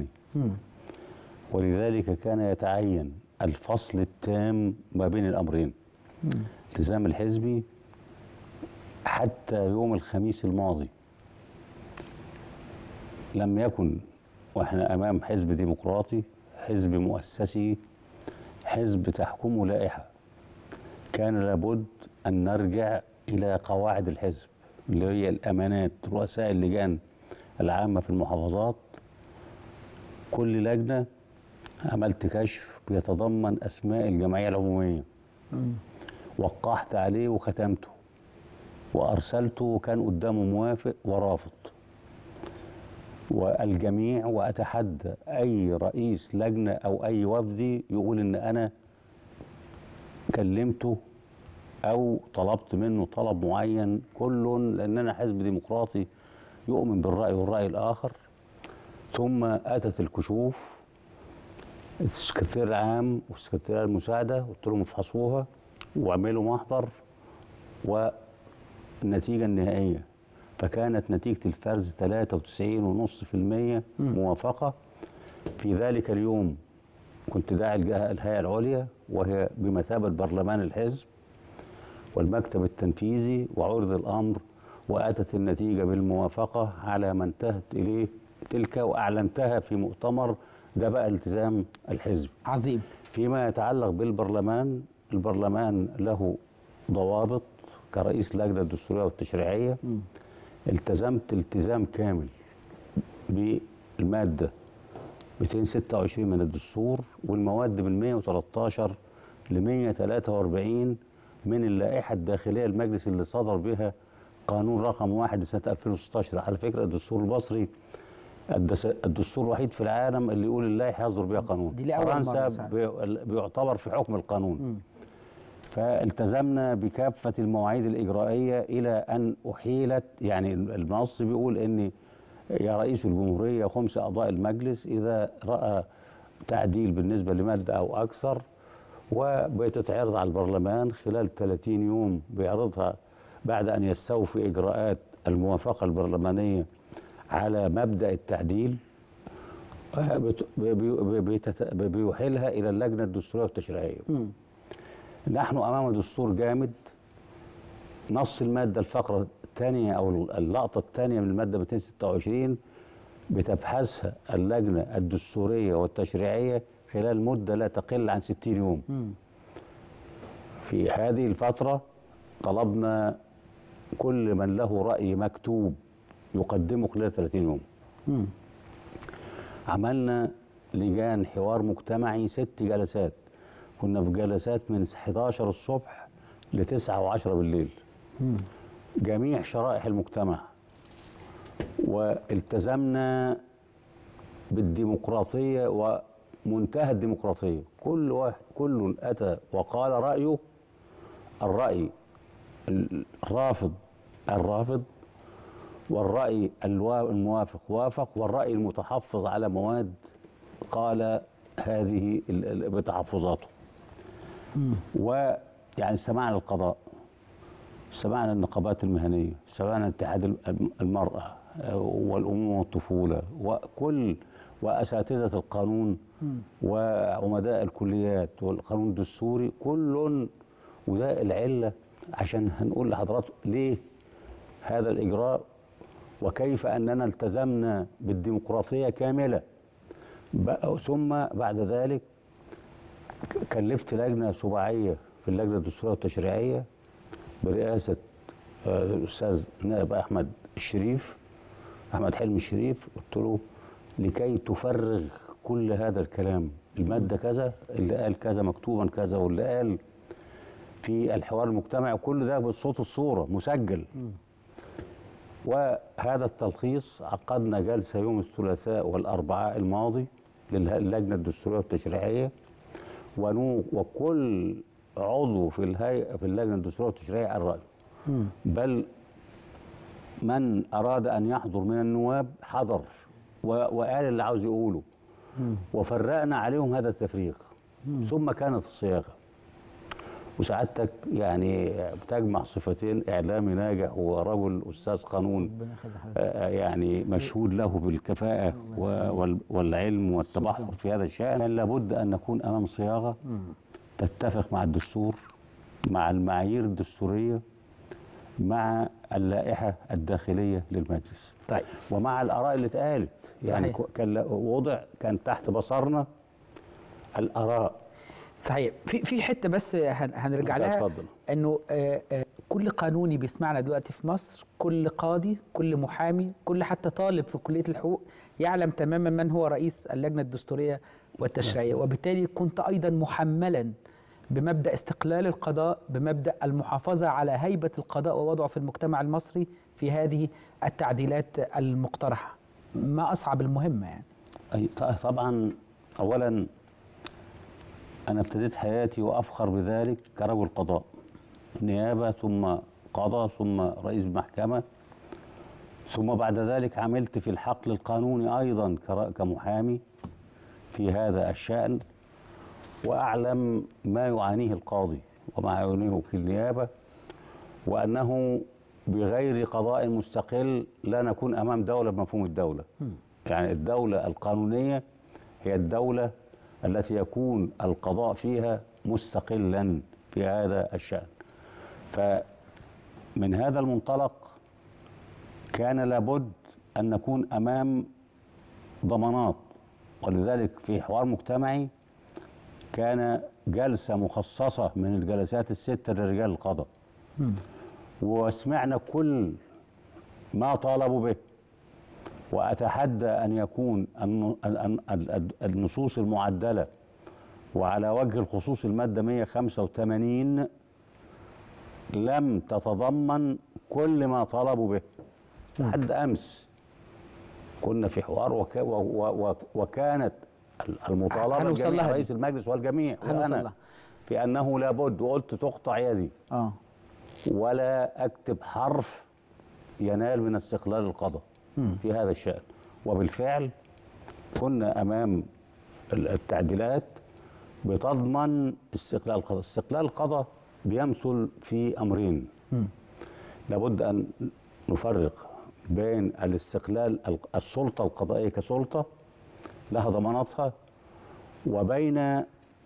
ولذلك كان يتعين الفصل التام ما بين الأمرين الالتزام الحزبي حتى يوم الخميس الماضي لم يكن واحنا امام حزب ديمقراطي حزب مؤسسي حزب تحكمه لائحه كان لابد ان نرجع الى قواعد الحزب اللي هي الامانات رؤساء اللجان العامه في المحافظات كل لجنه عملت كشف بيتضمن اسماء الجمعيه العموميه وقعت عليه وختمته وارسلته وكان قدامه موافق ورافض والجميع واتحدى اي رئيس لجنه او اي وفدي يقول ان انا كلمته او طلبت منه طلب معين كل لان انا حزب ديمقراطي يؤمن بالراي والراي الاخر ثم اتت الكشوف السكرتير العام والسكرتير المساعده قلت لهم افحصوها واعملوا محضر والنتيجه النهائيه فكانت نتيجة الفرز 93.5% موافقة في ذلك اليوم كنت داعي الجهة الهيئة العليا وهي بمثابة برلمان الحزب والمكتب التنفيذي وعرض الأمر وأتت النتيجة بالموافقة على ما انتهت إليه تلك وأعلنتها في مؤتمر ده بقى التزام الحزب عظيم فيما يتعلق بالبرلمان البرلمان له ضوابط كرئيس لجنة الدستورية والتشريعية التزمت التزام كامل بالمادة 226 من الدستور والمواد من 113 ل 143 من اللائحة الداخلية المجلس اللي صدر بها قانون رقم واحد لسنة 2016 على فكرة الدستور المصري الدس- الدستور الوحيد في العالم اللي يقول اللائحة يصدر بها قانون دي لأول مرة فرنسا صحيح. بي- بيعتبر في حكم القانون فالتزمنا بكافة المواعيد الإجرائية إلى أن أحيلت يعني النص بيقول إن يا رئيس الجمهورية خمس أعضاء المجلس إذا رأى تعديل بالنسبة لمادة أو أكثر وبتتعرض على البرلمان خلال 30 يوم بيعرضها بعد أن يستوفي إجراءات الموافقة البرلمانية على مبدأ التعديل بت- بي- بي- بيتت- بيحيلها إلى اللجنة الدستورية والتشريعية نحن امام دستور جامد نص الماده الفقره الثانيه او اللقطه الثانيه من الماده 226 بتبحثها اللجنه الدستوريه والتشريعيه خلال مده لا تقل عن 60 يوم. في هذه الفتره طلبنا كل من له راي مكتوب يقدمه خلال 30 يوم. عملنا لجان حوار مجتمعي ست جلسات كنا في جلسات من 11 الصبح ل 9 و10 بالليل جميع شرائح المجتمع والتزمنا بالديمقراطية ومنتهى الديمقراطية كل واحد كل أتى وقال رأيه الرأي الرافض الرافض والرأي الوا- الموافق وافق والرأي المتحفظ على مواد قال هذه ال- ال- بتحفظاته ويعني استمعنا للقضاء استمعنا للنقابات المهنية استمعنا اتحاد ال- المرأة آه، والأمومة والطفولة وكل وأساتذة القانون وعمداء الكليات والقانون الدستوري كل وده العلة عشان هنقول لحضراتكم ليه هذا الإجراء وكيف أننا التزمنا بالديمقراطية كاملة بقى- ثم بعد ذلك ك- كلفت لجنة سباعية في اللجنة الدستورية والتشريعية برئاسة آه، الأستاذ نائب أحمد الشريف احمد حلمي الشريف قلت له لكي تفرغ كل هذا الكلام الماده كذا اللي قال كذا مكتوبا كذا واللي قال في الحوار المجتمعي كل ده بالصوت الصوره مسجل وهذا التلخيص عقدنا جلسه يوم الثلاثاء والاربعاء الماضي للجنه الدستوريه والتشريعيه ونو وكل عضو في الهيئه في اللجنه الدستوريه والتشريعيه قال رايه بل من اراد ان يحضر من النواب حضر و- وقال اللي عاوز يقوله وفرقنا عليهم هذا التفريغ ثم كانت الصياغه وسعادتك يعني بتجمع صفتين اعلامي ناجح ورجل استاذ قانون آه، يعني مشهود له بالكفاءه و- وال- والعلم والتبحر في هذا الشان كان لابد ان نكون امام صياغه تتفق مع الدستور مع المعايير الدستوريه مع اللائحه الداخليه للمجلس طيب ومع الاراء اللي اتقالت يعني صحيح. ك- كان لا- وضع كان تحت بصرنا الاراء صحيح في في حته بس هن- هنرجع لها اتفضل. انه آه، آه، كل قانوني بيسمعنا دلوقتي في مصر كل قاضي كل محامي كل حتى طالب في كليه الحقوق يعلم تماما من هو رئيس اللجنه الدستوريه والتشريعيه وبالتالي كنت ايضا محملا بمبدا استقلال القضاء بمبدا المحافظه على هيبه القضاء ووضعه في المجتمع المصري في هذه التعديلات المقترحه ما اصعب المهمه يعني أي ط- طبعا اولا انا ابتديت حياتي وافخر بذلك كرجل قضاء نيابه ثم قضاء ثم رئيس محكمه ثم بعد ذلك عملت في الحقل القانوني ايضا كر- كمحامي في هذا الشان واعلم ما يعانيه القاضي وما يعانيه وكيل النيابه وانه بغير قضاء مستقل لا نكون امام دوله بمفهوم الدوله يعني الدوله القانونيه هي الدوله التي يكون القضاء فيها مستقلا في هذا الشان فمن هذا المنطلق كان لابد ان نكون امام ضمانات ولذلك في حوار مجتمعي كان جلسه مخصصه من الجلسات السته لرجال القضاء وسمعنا كل ما طالبوا به واتحدى ان يكون الن- ال- ال- ال- النصوص المعدله وعلى وجه الخصوص الماده 185 لم تتضمن كل ما طلبوا به لحد امس كنا في حوار وك و و و وكانت المطالبه هنوصل الجميع لها دي. رئيس المجلس والجميع هنوصل وانا لها. في انه لابد وقلت تقطع يدي اه ولا اكتب حرف ينال من استقلال القضاء في هذا الشان وبالفعل كنا امام ال- التعديلات بتضمن استقلال القضاء استقلال القضاء بيمثل في امرين لابد ان نفرق بين الاستقلال ال- السلطه القضائيه كسلطه لها ضماناتها وبين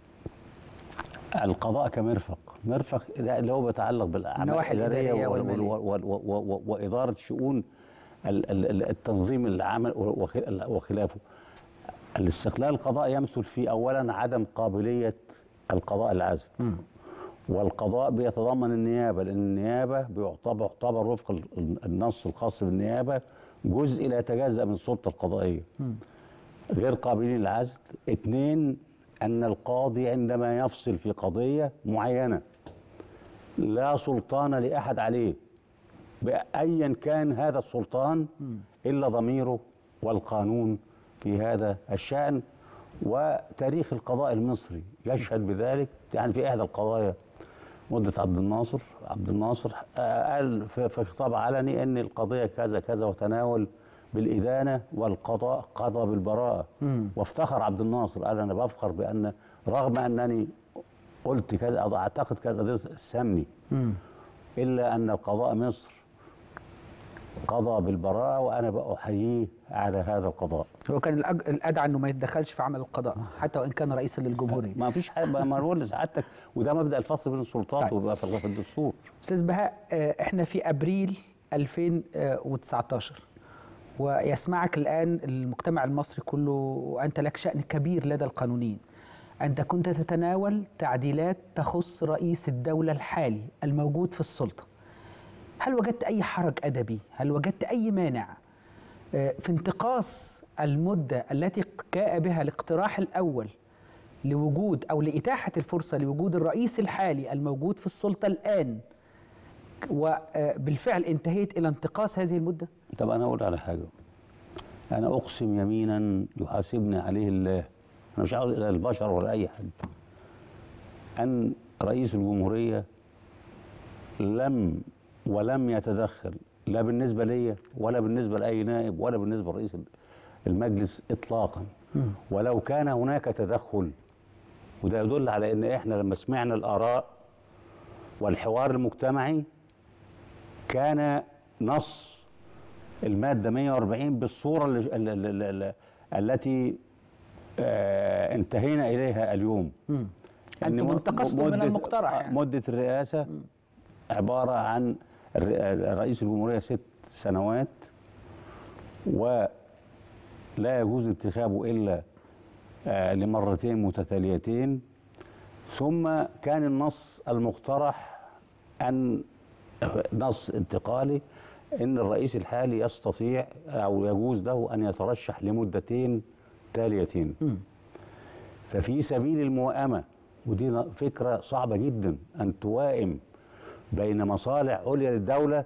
القضاء كمرفق مرفق ده اللي هو بيتعلق بالاعمال النواحي الإدارية وال- وال- والمالية. وال- وال- و- و- واداره شؤون ال- ال- ال- التنظيم العمل وخ- وخلافه الاستقلال القضاء يمثل في اولا عدم قابليه القضاء العزل والقضاء بيتضمن النيابه لان النيابه بيعتبر يعتبر وفق ال- ال- النص الخاص بالنيابه جزء لا يتجزا من السلطه القضائيه غير قابلين للعزل اثنين ان القاضي عندما يفصل في قضيه معينه لا سلطان لاحد عليه بايا كان هذا السلطان الا ضميره والقانون في هذا الشان وتاريخ القضاء المصري يشهد بذلك يعني في احدى القضايا مدة عبد الناصر عبد الناصر آه، قال في في خطاب علني ان القضيه كذا كذا وتناول بالادانه والقضاء قضى بالبراءه وافتخر عبد الناصر قال انا بفخر بان رغم انني قلت كذا أو اعتقد كان قضيه السمني الا ان القضاء مصر قضى بالبراءه وانا بأحييه على هذا القضاء هو كان الأج- الادعى انه ما يتدخلش في عمل القضاء حتى وان كان رئيسا للجمهوريه ما فيش حاجه ما بقول لسعادتك وده مبدا الفصل بين السلطات طيب. وبقى في في الدستور استاذ بهاء آه، احنا في ابريل 2019 ويسمعك الان المجتمع المصري كله وانت لك شان كبير لدى القانونيين انت كنت تتناول تعديلات تخص رئيس الدوله الحالي الموجود في السلطه هل وجدت اي حرج ادبي هل وجدت اي مانع آه، في انتقاص المدة التي جاء بها الاقتراح الأول لوجود أو لإتاحة الفرصة لوجود الرئيس الحالي الموجود في السلطة الآن وبالفعل انتهيت إلى انتقاص هذه المدة طب انا اقول على حاجه انا اقسم يمينا يحاسبني عليه الله انا مش عاوز الى البشر ولا اي حد ان رئيس الجمهوريه لم ولم يتدخل لا بالنسبه لي ولا بالنسبه لاي نائب ولا بالنسبه لرئيس المجلس اطلاقا ولو كان هناك تدخل وده يدل على ان احنا لما سمعنا الاراء والحوار المجتمعي كان نص الماده 140 بالصوره اللي اللي اللي التي آه انتهينا اليها اليوم مم. إن أنتم مد- انتقصتم من مدة- المقترح آه، يعني. مده الرئاسه عباره عن الر- رئيس الجمهوريه ست سنوات ولا يجوز انتخابه الا آه، لمرتين متتاليتين ثم كان النص المقترح ان نص انتقالي ان الرئيس الحالي يستطيع او يجوز له ان يترشح لمدتين تاليتين ففي سبيل الموائمه ودي ن- فكره صعبه جدا ان توائم بين مصالح عليا للدوله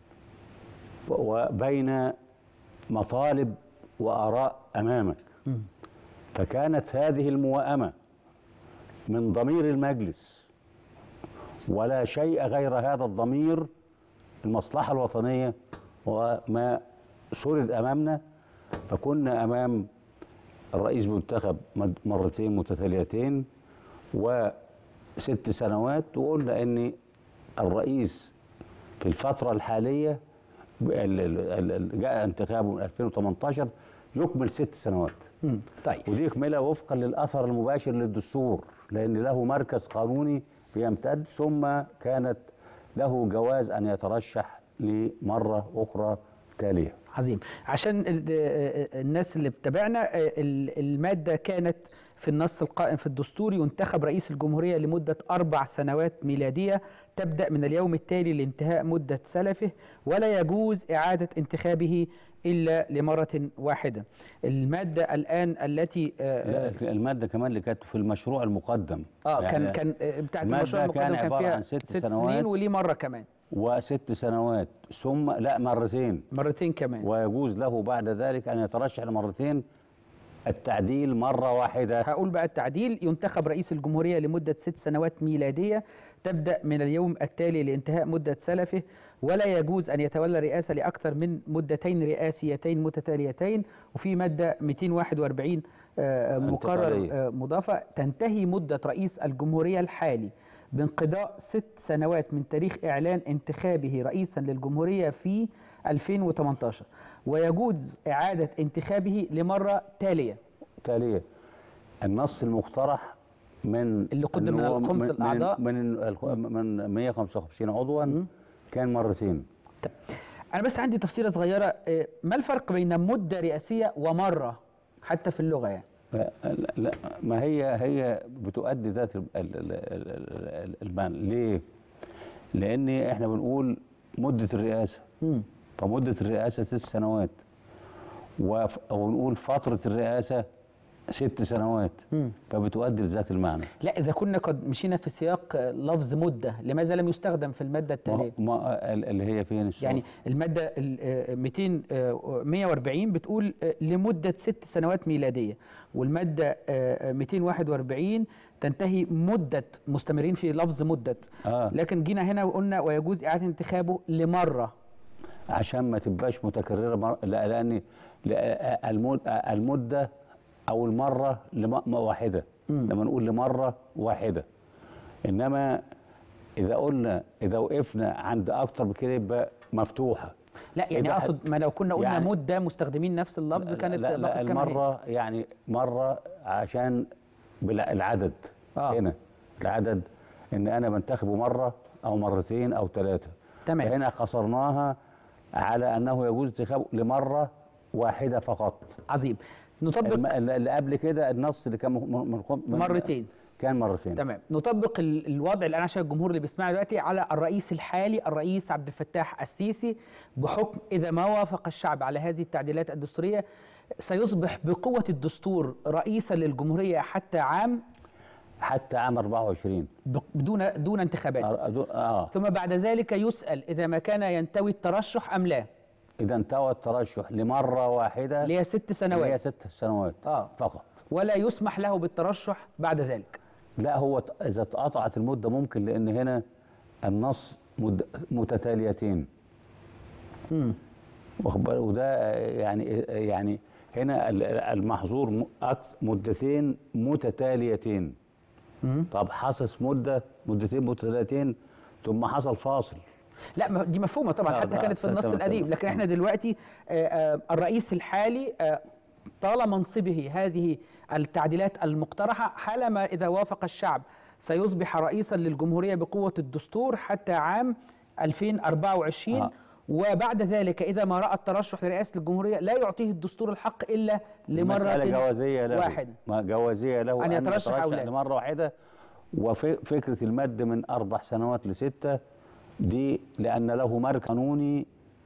وبين مطالب واراء امامك فكانت هذه الموائمه من ضمير المجلس ولا شيء غير هذا الضمير المصلحه الوطنيه وما سرد امامنا فكنا امام الرئيس منتخب مد- مرتين متتاليتين وست سنوات وقلنا ان الرئيس في الفتره الحاليه ال- ال- ال- جاء انتخابه من 2018 يكمل ست سنوات مم. طيب ودي يكملها وفقا للاثر المباشر للدستور لان له مركز قانوني بيمتد ثم كانت له جواز ان يترشح لمره اخرى تاليه عظيم عشان ال- آه، الناس اللي بتابعنا آه، ال- المادة كانت في النص القائم في الدستور ينتخب رئيس الجمهورية لمدة أربع سنوات ميلادية تبدأ من اليوم التالي لانتهاء مدة سلفه ولا يجوز إعادة انتخابه إلا لمرة واحدة المادة الآن التي آه، لا الماده كمان اللي كانت في المشروع المقدم اه كان يعني كان آه، بتاعت المادة المشروع كان المقدم كان عبارة فيها عن ست ست سنوات. سنين وليه مرة كمان وست سنوات ثم لا مرتين مرتين كمان ويجوز له بعد ذلك ان يترشح لمرتين التعديل مره واحده هقول بقى التعديل ينتخب رئيس الجمهورية لمدة ست سنوات ميلادية تبدأ من اليوم التالي لانتهاء مدة سلفه ولا يجوز أن يتولى الرئاسة لأكثر من مدتين رئاسيتين متتاليتين وفي مادة 241 آه، مقرر انتقالية. آه، مضافة تنتهي مدة رئيس الجمهورية الحالي بانقضاء ست سنوات من تاريخ إعلان انتخابه رئيسا للجمهورية في 2018 ويجوز إعادة انتخابه لمرة تالية تاليه النص المقترح من اللي قدم إن من هو الخمس من- الأعضاء. من من, من 155 عضوا كان مرتين طيب. أنا بس عندي تفصيلة صغيرة آه، ما الفرق بين مدة رئاسية ومرة حتى في اللغة يعني لا, لا ما هي هي بتؤدي ذات ال- ال- ال- ال- ال- المعنى ليه؟ لان احنا بنقول مده الرئاسه مم. فمده الرئاسه ست سنوات وف- ونقول فتره الرئاسه ست سنوات مم. فبتؤدي لذات المعنى لا إذا كنا قد مشينا في سياق آه، لفظ مدة لماذا لم يستخدم في المادة ما التالية ما ال- اللي هي فين السؤال؟ يعني المادة ال- آه، 200 آه، 140 بتقول آه، لمدة ست سنوات ميلادية والمادة آه، 241 تنتهي مدة مستمرين في لفظ مدة آه. لكن جينا هنا وقلنا ويجوز إعادة انتخابه لمرة عشان ما تبقاش متكرره مر... لا لان لا- المد... المده او المره لم... واحده لما نقول لمره واحده انما اذا قلنا اذا وقفنا عند اكتر بكده يبقى مفتوحه لا يعني إذا اقصد ما لو كنا قلنا يعني- مده مستخدمين نفس اللفظ كانت لا, لا بقت كما هي. المره يعني مره عشان بلا- العدد آه. هنا العدد ان انا بنتخبه مره او مرتين او ثلاثه تمام. فهنا قصرناها على انه يجوز انتخابه لمره واحده فقط عظيم نطبق الم- اللي قبل كده النص اللي كان م- م- من مرتين كان مرتين تمام نطبق ال- الوضع الان عشان الجمهور اللي بيسمعنا دلوقتي على الرئيس الحالي الرئيس عبد الفتاح السيسي بحكم اذا ما وافق الشعب على هذه التعديلات الدستوريه سيصبح بقوه الدستور رئيسا للجمهوريه حتى عام حتى عام 24 ب- بدون دون انتخابات اه أدو- اه ثم بعد ذلك يسال اذا ما كان ينتوي الترشح ام لا اذا انتهى الترشح لمره واحده اللي هي ست اللي هي سنوات ست سنوات آه. فقط ولا يسمح له بالترشح بعد ذلك لا هو ت- اذا اتقطعت المده ممكن لان هنا النص مد... متتاليتين واخد بالك؟ وده آه، يعني آه، يعني هنا ال- المحظور م- أكث- مدتين متتاليتين طب حصل مده مدتين متتاليتين ثم حصل فاصل لا ما- دي مفهومه طبعا لا، حتى لا، كانت في النص تمام، القديم تمام. لكن احنا دلوقتي آه، آه، الرئيس الحالي آه، طال منصبه هذه التعديلات المقترحه حالما اذا وافق الشعب سيصبح رئيسا للجمهوريه بقوه الدستور حتى عام 2024 آه. وبعد ذلك اذا ما راى الترشح لرئاسه الجمهوريه لا يعطيه الدستور الحق الا لمره مسألة جوازية له واحده ما جوازية له أن يترشح أو لا. لمرة واحدة وفكرة المد من أربع سنوات لستة دي لأن له مركز قانوني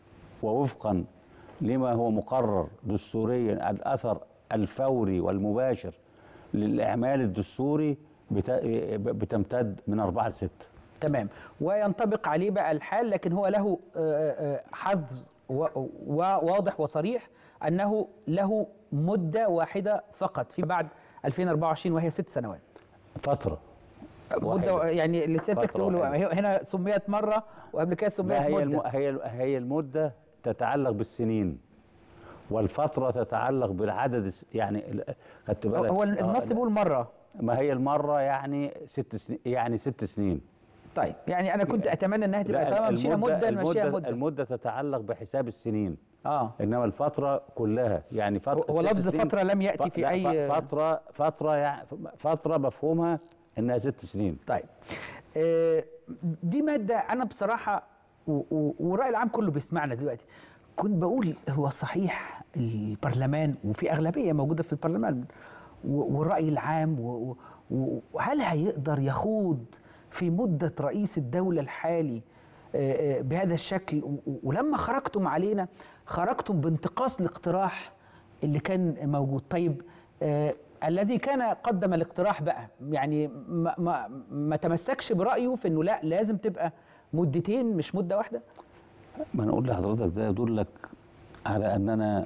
ووفقا لما هو مقرر دستوريا الأثر الفوري والمباشر للإعمال الدستوري بت- بتمتد من أربعة لستة تمام وينطبق عليه بقى الحال لكن هو له آه، آه، حظ و- و- واضح وصريح انه له مده واحده فقط في بعد 2024 وهي ست سنوات فترة مده واحدة. يعني اللي سيادتك فترة تقول واحدة. هنا سميت مره وقبل كده سميت لا هي الم... مده هي هي المده تتعلق بالسنين والفتره تتعلق بالعدد الس- يعني ال- خدت بالك هو آه، النص لا. بيقول مره ما هي المره يعني ست سنين يعني ست سنين طيب يعني انا كنت اتمنى انها تبقى لا، طالما مشينا مده نمشيها المده مده المده تتعلق بحساب السنين اه انما الفتره كلها يعني فتره هو ست لفظ سنين- فترة لم يأتي ف- في لا، أي- ف- فتره فتره يعني فتره مفهومها انها ست سنين طيب آه، دي مادة أنا بصراحة و- و- والرأي العام كله بيسمعنا دلوقتي كنت بقول هو صحيح البرلمان وفي أغلبية موجودة في البرلمان و- والرأي العام و- و- وهل هيقدر يخوض في مدة رئيس الدولة الحالي آه، آه، بهذا الشكل و- و- ولما خرجتم علينا خرجتم بانتقاص الاقتراح اللي كان موجود طيب آه الذي كان قدم الاقتراح بقى يعني ما, ما, ما تمسكش برأيه في انه لا لازم تبقى مدتين مش مدة واحدة ما انا اقول لحضرتك ده يدلك على اننا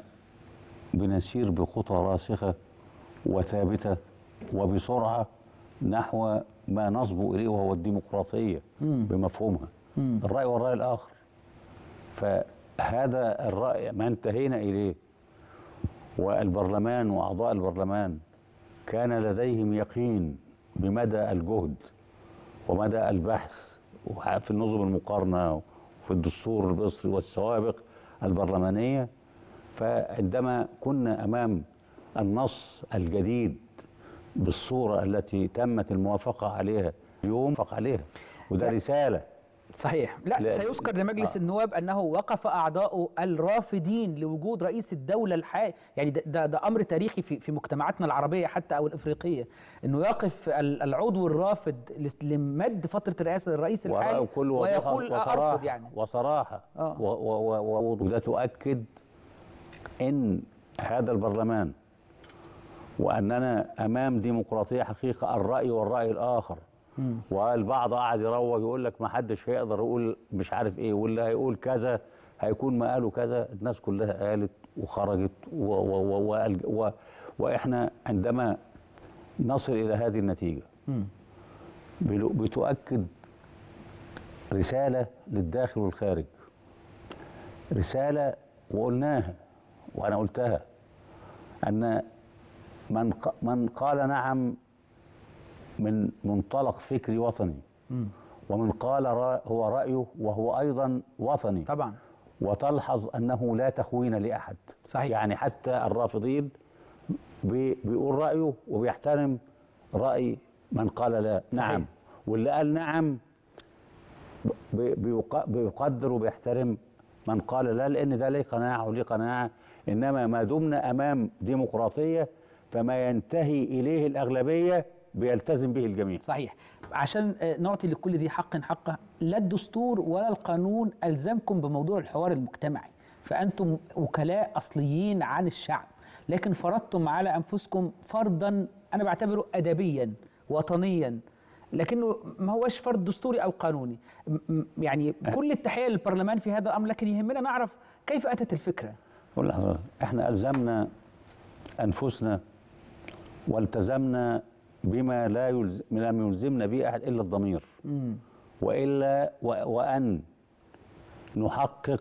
بنسير بخطى راسخه وثابته وبسرعه نحو ما نصبو اليه وهو الديمقراطيه بمفهومها الراي والراي الاخر فهذا الراي ما انتهينا اليه والبرلمان واعضاء البرلمان كان لديهم يقين بمدى الجهد ومدى البحث في النظم المقارنه وفي الدستور المصري والسوابق البرلمانيه فعندما كنا امام النص الجديد بالصوره التي تمت الموافقه عليها اليوم وافق عليها وده رساله صحيح لا, لا، سيذكر لمجلس آه. النواب انه وقف اعضاؤه الرافضين لوجود رئيس الدوله الحالي يعني ده, ده, ده امر تاريخي في في مجتمعاتنا العربيه حتى او الافريقيه انه يقف ال- العضو الرافض لس- لمد فتره رئاسه الرئيس الحالي ورأوا كل وضوح ويقول آه، وصراحة ارفض يعني وصراحة آه. و و و و وده تؤكد ان هذا البرلمان واننا امام ديمقراطيه حقيقه الراي والراي الاخر والبعض قاعد يروج يقول لك ما حدش هيقدر يقول مش عارف ايه واللي هيقول كذا هيكون ما قالوا كذا الناس كلها قالت وخرجت و و و و و واحنا عندما نصل الى هذه النتيجه بلو- بتؤكد رسالة للداخل والخارج رسالة وقلناها وأنا قلتها أن من ق- من قال نعم من منطلق فكري وطني ومن قال را- هو رأيه وهو أيضا وطني طبعا وتلحظ أنه لا تخوين لأحد صحيح. يعني حتى الرافضين بي- بيقول رأيه وبيحترم رأي من قال لا نعم واللي قال نعم بي- بيق- بيقدر وبيحترم من قال لا لان ده ليه قناعه وليه قناعه انما ما دمنا امام ديمقراطيه فما ينتهي اليه الاغلبيه بيلتزم به الجميع صحيح عشان آه، نعطي لكل ذي حق حقه لا الدستور ولا القانون ألزمكم بموضوع الحوار المجتمعي فأنتم وكلاء أصليين عن الشعب لكن فرضتم على أنفسكم فرضا أنا بعتبره أدبيا وطنيا لكنه ما هوش فرض دستوري أو قانوني م- م- يعني كل التحية للبرلمان في هذا الأمر لكن يهمنا نعرف كيف أتت الفكرة أقول لحضرتك احنا ألزمنا أنفسنا والتزمنا بما لا يلزم لم يلزمنا به أحد إلا الضمير وإلا و وأن نحقق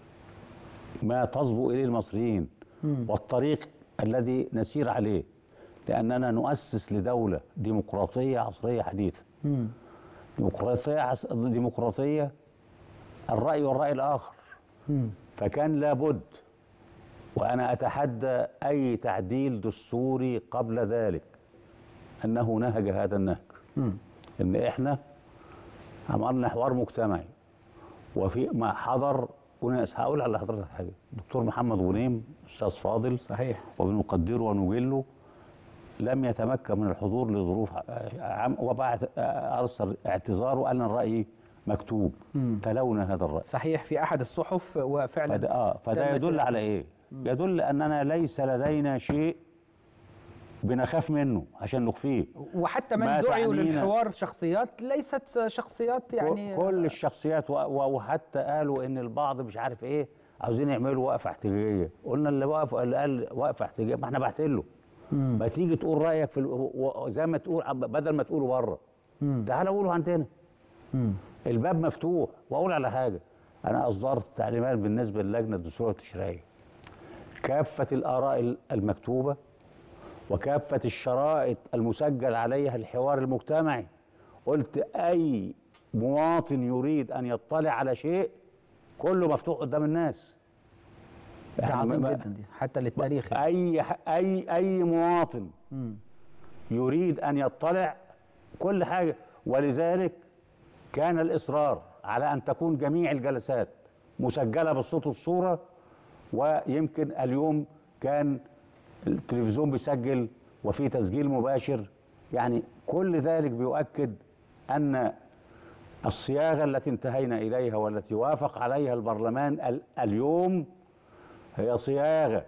ما تصبو إليه المصريين والطريق الذي نسير عليه لأننا نؤسس لدولة ديمقراطية عصرية حديثة ديمقراطية عص... ديمقراطية الرأي والرأي الآخر فكان لابد وأنا أتحدى أي تعديل دستوري قبل ذلك أنه نهج هذا النهج إن إحنا عملنا حوار مجتمعي وفي ما حضر وناس هقول على حضرتك حاجة دكتور محمد غنيم أستاذ فاضل صحيح وبنقدره ونجله لم يتمكن من الحضور لظروف عام وبعد أرسل اعتذار وقال أن رأيي مكتوب تلونا هذا الرأي صحيح في أحد الصحف وفعلا فده, آه فده تمت- يدل على إيه؟ يدل أننا ليس لدينا شيء بنخاف منه عشان نخفيه وحتى من ما دعوا تعنينا- للحوار شخصيات ليست شخصيات يعني كل الشخصيات و- و- وحتى قالوا ان البعض مش عارف ايه عاوزين يعملوا وقفه احتجاجيه قلنا اللي وقف اللي قال وقفه احتجاجيه ما احنا بعت له ما تيجي تقول رايك في ال- و- و- زي ما تقول بدل ما تقوله بره تعال قوله عندنا الباب مفتوح واقول على حاجه انا اصدرت تعليمات بالنسبه للجنه الدستوريه والتشريعيه كافه الاراء المكتوبه وكافة الشرائط المسجل عليها الحوار المجتمعي قلت أي مواطن يريد أن يطلع على شيء كله مفتوح قدام الناس ده إحنا عظيم ما- جدا دي حتى للتاريخ يعني. أي ح- أي أي مواطن يريد أن يطلع كل حاجة ولذلك كان الإصرار على أن تكون جميع الجلسات مسجلة بالصوت والصورة ويمكن اليوم كان التلفزيون بيسجل وفي تسجيل مباشر يعني كل ذلك بيؤكد أن الصياغة التي انتهينا إليها والتي وافق عليها البرلمان ال- اليوم هي صياغة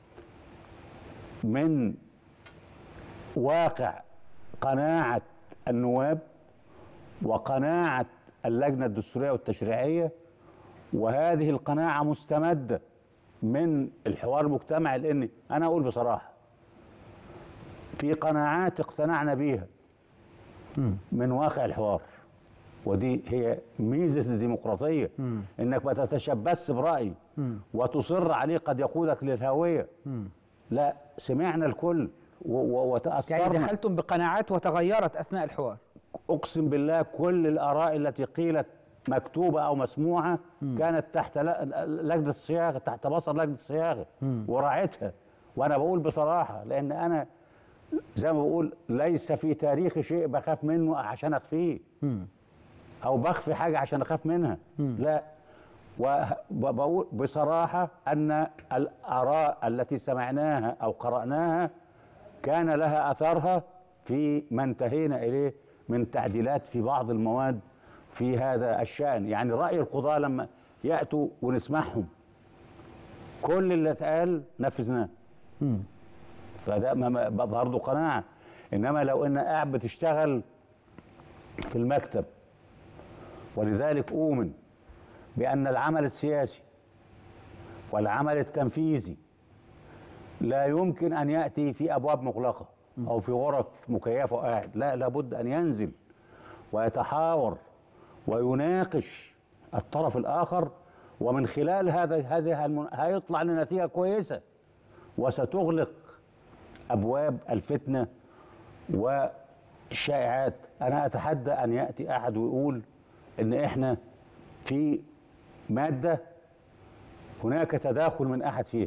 من واقع قناعة النواب وقناعة اللجنة الدستورية والتشريعية وهذه القناعة مستمدة من الحوار المجتمعي لأن أنا أقول بصراحة في قناعات اقتنعنا بيها من واقع الحوار ودي هي ميزة الديمقراطية إنك ما تتشبث برأي وتصر عليه قد يقودك للهوية لا سمعنا الكل و- و- يعني وتأثرنا دخلتم بقناعات وتغيرت أثناء الحوار اقسم بالله كل الاراء التي قيلت مكتوبه او مسموعه كانت تحت ل- لجنه الصياغه تحت بصر لجنه الصياغه وراعتها وانا بقول بصراحه لان انا زي ما بقول ليس في تاريخي شيء بخاف منه عشان اخفيه او بخفي حاجه عشان اخاف منها لا وبقول بصراحه ان الاراء التي سمعناها او قراناها كان لها اثرها في ما انتهينا اليه من تعديلات في بعض المواد في هذا الشان يعني راي القضاه لما ياتوا ونسمعهم كل اللي اتقال نفذناه فده ما- ما- برضه قناعه انما لو ان قاعد بتشتغل في المكتب ولذلك اؤمن بان العمل السياسي والعمل التنفيذي لا يمكن ان ياتي في ابواب مغلقه او في غرف مكيفه وقاعد لا لابد ان ينزل ويتحاور ويناقش الطرف الاخر ومن خلال هذا هذه المن- هيطلع لنتيجه كويسه وستغلق ابواب الفتنه والشائعات انا اتحدى ان ياتي احد ويقول ان احنا في ماده هناك تداخل من احد فيها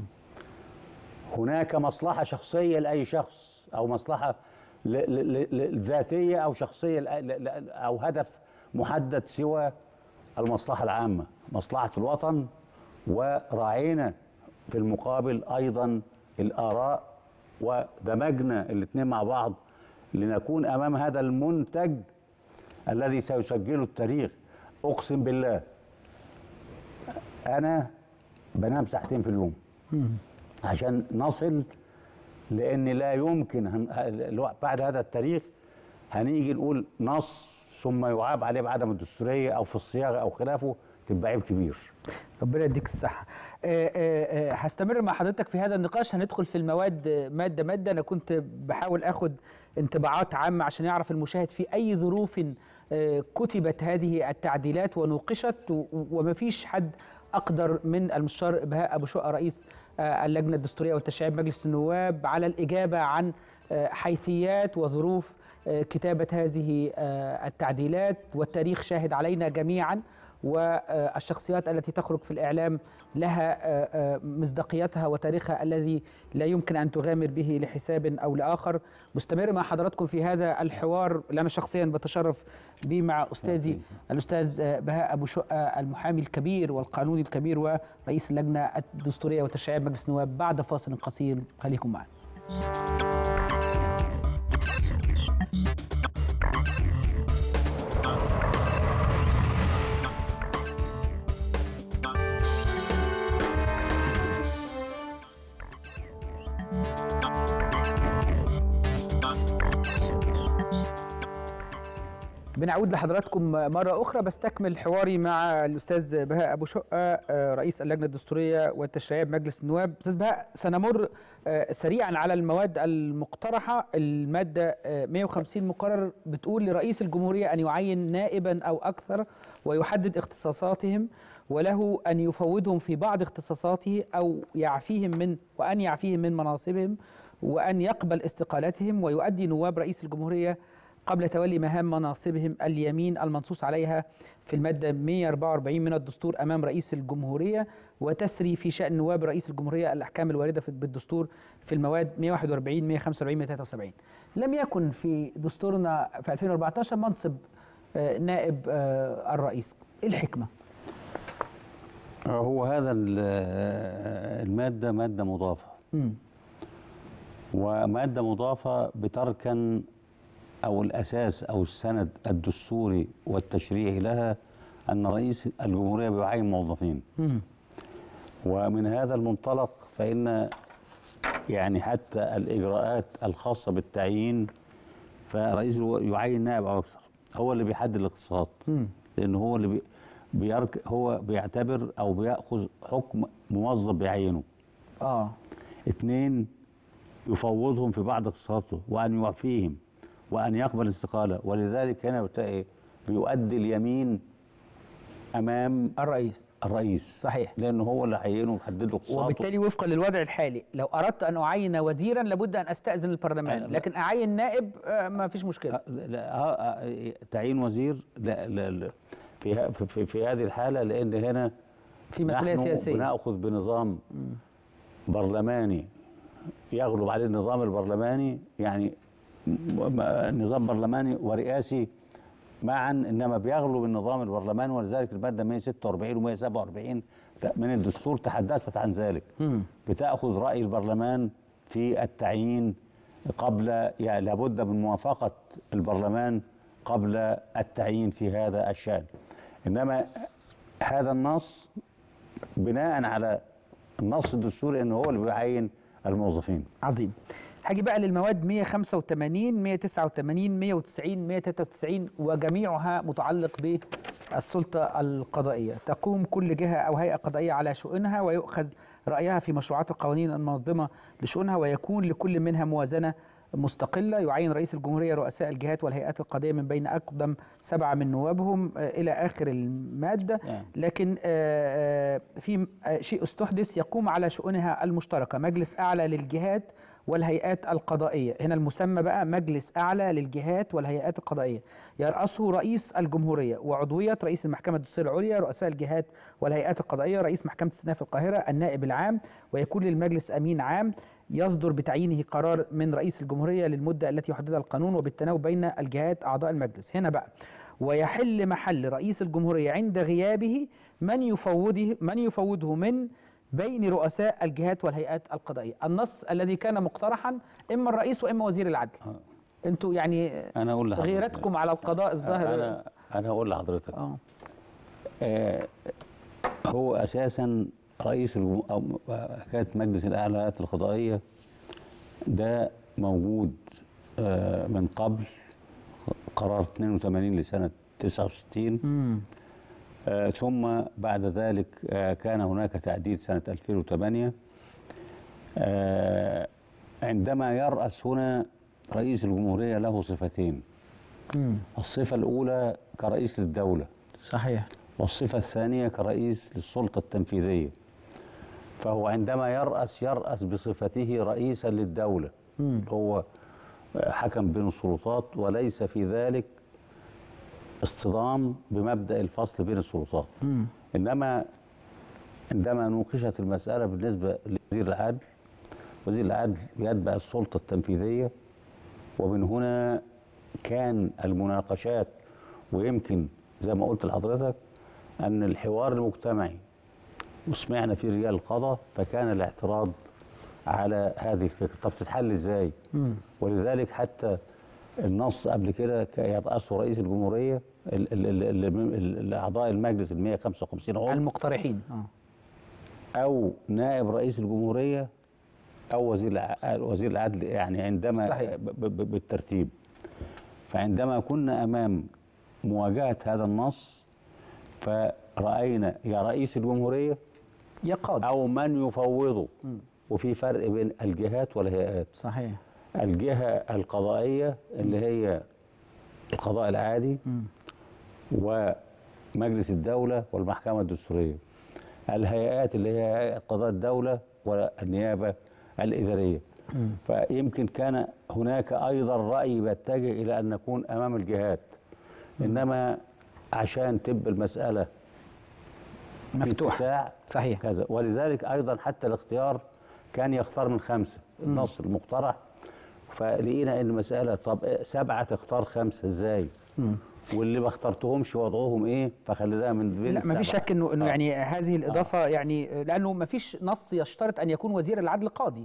هناك مصلحة شخصية لأي شخص أو مصلحة ل- ل- ل- ل- ذاتية أو شخصية لأ- ل- ل- أو هدف محدد سوى المصلحة العامة مصلحة الوطن وراعينا في المقابل أيضا الآراء ودمجنا الاثنين مع بعض لنكون امام هذا المنتج الذي سيسجله التاريخ اقسم بالله انا بنام ساعتين في اليوم عشان نصل لان لا يمكن هن... الو- بعد هذا التاريخ هنيجي نقول نص ثم يعاب عليه بعدم الدستوريه او في الصياغه او خلافه تبقى عيب كبير ربنا يديك الصحة آه، آه، آه، هستمر مع حضرتك في هذا النقاش هندخل في المواد آه، مادة مادة أنا كنت بحاول أخد انطباعات عامة عشان يعرف المشاهد في أي ظروف آه، كتبت هذه التعديلات ونوقشت و- وما فيش حد أقدر من المستشار بهاء أبو شقة رئيس آه، اللجنة الدستورية والتشريعية بمجلس النواب على الإجابة عن آه، حيثيات وظروف آه، كتابة هذه آه، التعديلات والتاريخ شاهد علينا جميعا والشخصيات التي تخرج في الإعلام لها آه، آه، مصداقيتها وتاريخها الذي لا يمكن أن تغامر به لحساب أو لآخر مستمر مع حضراتكم في هذا الحوار اللي أنا شخصيا بتشرف به مع أستاذي الأستاذ آه، بهاء أبو شقة المحامي الكبير والقانوني الكبير ورئيس اللجنة الدستورية والتشريعية بمجلس النواب بعد فاصل قصير خليكم معنا بنعود لحضراتكم مرة أخرى بستكمل حواري مع الأستاذ بهاء أبو شقة آه، رئيس اللجنة الدستورية والتشريعية بمجلس النواب أستاذ بهاء سنمر آه، سريعا على المواد المقترحة المادة آه، 150 مقرر بتقول لرئيس الجمهورية أن يعين نائبا أو أكثر ويحدد اختصاصاتهم وله أن يفوضهم في بعض اختصاصاته أو يعفيهم من وأن يعفيهم من مناصبهم وأن يقبل استقالتهم ويؤدي نواب رئيس الجمهورية قبل تولي مهام مناصبهم اليمين المنصوص عليها في المادة 144 من الدستور أمام رئيس الجمهورية وتسري في شأن نواب رئيس الجمهورية الأحكام الواردة في- بالدستور في المواد 141 145 173 لم يكن في دستورنا في 2014 منصب آه، نائب آه، الرئيس إيه الحكمة؟ هو هذا ال- المادة مادة مضافة مم. ومادة مضافة بتركن أو الأساس أو السند الدستوري والتشريعي لها أن رئيس الجمهورية بيعين موظفين مم. ومن هذا المنطلق فإن يعني حتى الإجراءات الخاصة بالتعيين فرئيس الو- يعين نائب أو أكثر هو اللي بيحدد الاقتصاد مم. لأن هو اللي بي بيرك هو بيعتبر أو بيأخذ حكم موظف بيعينه آه اثنين يفوضهم في بعض اختصاصاته وأن يعفيهم وأن يقبل الاستقالة ولذلك هنا بتلاقي بيؤدي اليمين أمام الرئيس الرئيس صحيح لأنه هو اللي عينه وحدد له اختصاصاته وبالتالي وفقا للوضع الحالي لو أردت أن أعين وزيرا لابد أن أستأذن البرلمان آه، لا. لكن أعين نائب آه، ما فيش مشكلة آه، لا آه، آه، تعيين وزير لا لا لا في ه- في, في, في هذه الحالة لأن هنا في مسؤولية نحن سياسية بنأخذ بنظام برلماني يغلب عليه النظام البرلماني يعني م- م- نظام برلماني ورئاسي معا انما بيغلب النظام البرلماني ولذلك الماده 146 و 147 من الدستور تحدثت عن ذلك مم. بتاخذ راي البرلمان في التعيين قبل يعني لابد من موافقه البرلمان قبل التعيين في هذا الشان انما هذا النص بناء على النص الدستوري انه هو اللي بيعين الموظفين عظيم هاجي بقى للمواد 185 189 190 193 وجميعها متعلق بالسلطة القضائية تقوم كل جهة أو هيئة قضائية على شؤونها ويؤخذ رأيها في مشروعات القوانين المنظمة لشؤونها ويكون لكل منها موازنة مستقلة يعين رئيس الجمهورية رؤساء الجهات والهيئات القضائية من بين أقدم سبعة من نوابهم آه، إلى آخر المادة نعم. لكن آه، آه، في آه، شيء استحدث يقوم على شؤونها المشتركة مجلس أعلى للجهات والهيئات القضائية هنا المسمى بقى مجلس أعلى للجهات والهيئات القضائية يرأسه رئيس الجمهورية وعضوية رئيس المحكمة الدستورية العليا رؤساء الجهات والهيئات القضائية رئيس محكمة استئناف القاهرة النائب العام ويكون للمجلس أمين عام يصدر بتعيينه قرار من رئيس الجمهورية للمدة التي يحددها القانون وبالتناوب بين الجهات أعضاء المجلس هنا بقى ويحل محل رئيس الجمهورية عند غيابه من يفوضه من يفوضه من بين رؤساء الجهات والهيئات القضائية النص الذي كان مقترحا إما الرئيس وإما وزير العدل انتوا يعني انا اقول لحضرتك غيرتكم على القضاء الظاهر انا انا اقول لحضرتك اه آه، هو اساسا رئيس الجم- أو حكايه مجلس الاعلى القضائيه ده موجود آه، من قبل قرار 82 لسنه 69 امم آه، ثم بعد ذلك آه، كان هناك تعديل سنة 2008 آه، عندما يرأس هنا رئيس الجمهورية له صفتين امم الصفة الأولى كرئيس للدولة صحيح والصفة الثانية كرئيس للسلطة التنفيذية فهو عندما يرأس يرأس بصفته رئيسا للدولة مم. هو حكم بين السلطات وليس في ذلك اصطدام بمبدأ الفصل بين السلطات امم إنما عندما نوقشت المسألة بالنسبة لوزير العدل وزير العدل يتبع السلطة التنفيذية ومن هنا كان المناقشات ويمكن زي ما قلت لحضرتك أن الحوار المجتمعي وسمعنا في رجال القضاء فكان الاعتراض على هذه الفكرة طب تتحل ازاي امم ولذلك حتى النص قبل كده ك- يرأسه رئيس الجمهورية ال- ال- ال- ال- ال- الأعضاء المجلس ال 155 عضو المقترحين اه أو نائب رئيس الجمهورية أو وزير الع- وزير العدل يعني عندما صحيح. ب- ب- بالترتيب فعندما كنا أمام مواجهة هذا النص فرأينا يا رئيس الجمهورية يا قاضي أو من يفوضه وفي فرق بين الجهات والهيئات صحيح الجهة القضائية اللي هي القضاء العادي مم. ومجلس الدولة والمحكمة الدستورية الهيئات اللي هي هيئة قضاء الدولة والنيابة الإدارية فيمكن كان هناك أيضا رأي بيتجه إلى أن نكون أمام الجهات إنما عشان تبقى المسألة مفتوحة اتساع صحيح كذا ولذلك ايضا حتى الاختيار كان يختار من خمسه النص المقترح فلقينا ان المساله طب سبعه تختار خمسه ازاي؟ واللي ما اخترتهمش وضعهم ايه؟ فخليناها من بين لا ما فيش السبعة. شك انه انه آه. يعني هذه الاضافه يعني لانه ما فيش نص يشترط ان يكون وزير العدل قاضي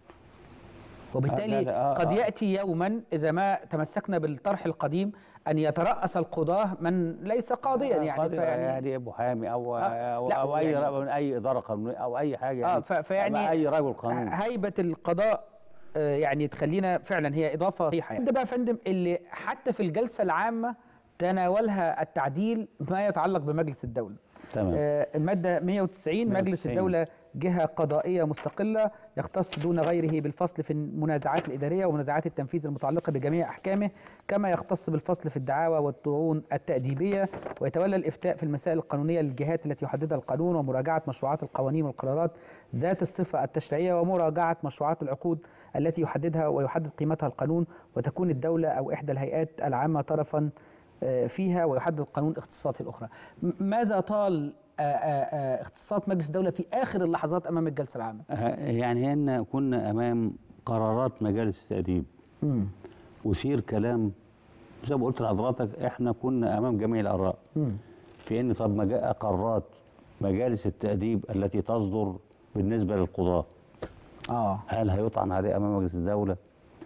وبالتالي آه، لا، لا، آه، قد آه. ياتي يوما اذا ما تمسكنا بالطرح القديم ان يتراس القضاه من ليس قاضيا يعني قاضي فيعني يعني محامي او آه، او, لا، أو اي يعني- رجل من اي اداره قانونيه او اي حاجه اه يعني ف- فيعني أما اي رجل قانون هيبه القضاء آه، يعني تخلينا فعلا هي اضافه صحيحه يعني. ده بقى يا فندم اللي حتى في الجلسه العامه تناولها التعديل ما يتعلق بمجلس الدوله تمام آه، المادة 190 مجلس 190. الدولة جهة قضائية مستقلة يختص دون غيره بالفصل في المنازعات الإدارية ومنازعات التنفيذ المتعلقة بجميع أحكامه كما يختص بالفصل في الدعاوى والطعون التأديبية ويتولى الإفتاء في المسائل القانونية للجهات التي يحددها القانون ومراجعة مشروعات القوانين والقرارات ذات الصفة التشريعية ومراجعة مشروعات العقود التي يحددها ويحدد قيمتها القانون وتكون الدولة أو إحدى الهيئات العامة طرفا آه، فيها ويحدد القانون اختصاصاته الأخرى م- ماذا طال آه، آه، آه، اختصاصات مجلس الدولة في آخر اللحظات أمام الجلسة العامة آه، يعني هن كنا امام قرارات مجالس التاديب مم. وثير كلام زي ما قلت لحضرتك احنا كنا امام جميع الاراء مم. في ان طب ما جاء قرارات مجالس التاديب التي تصدر بالنسبه للقضاه آه هل هيطعن عليه امام مجلس الدوله؟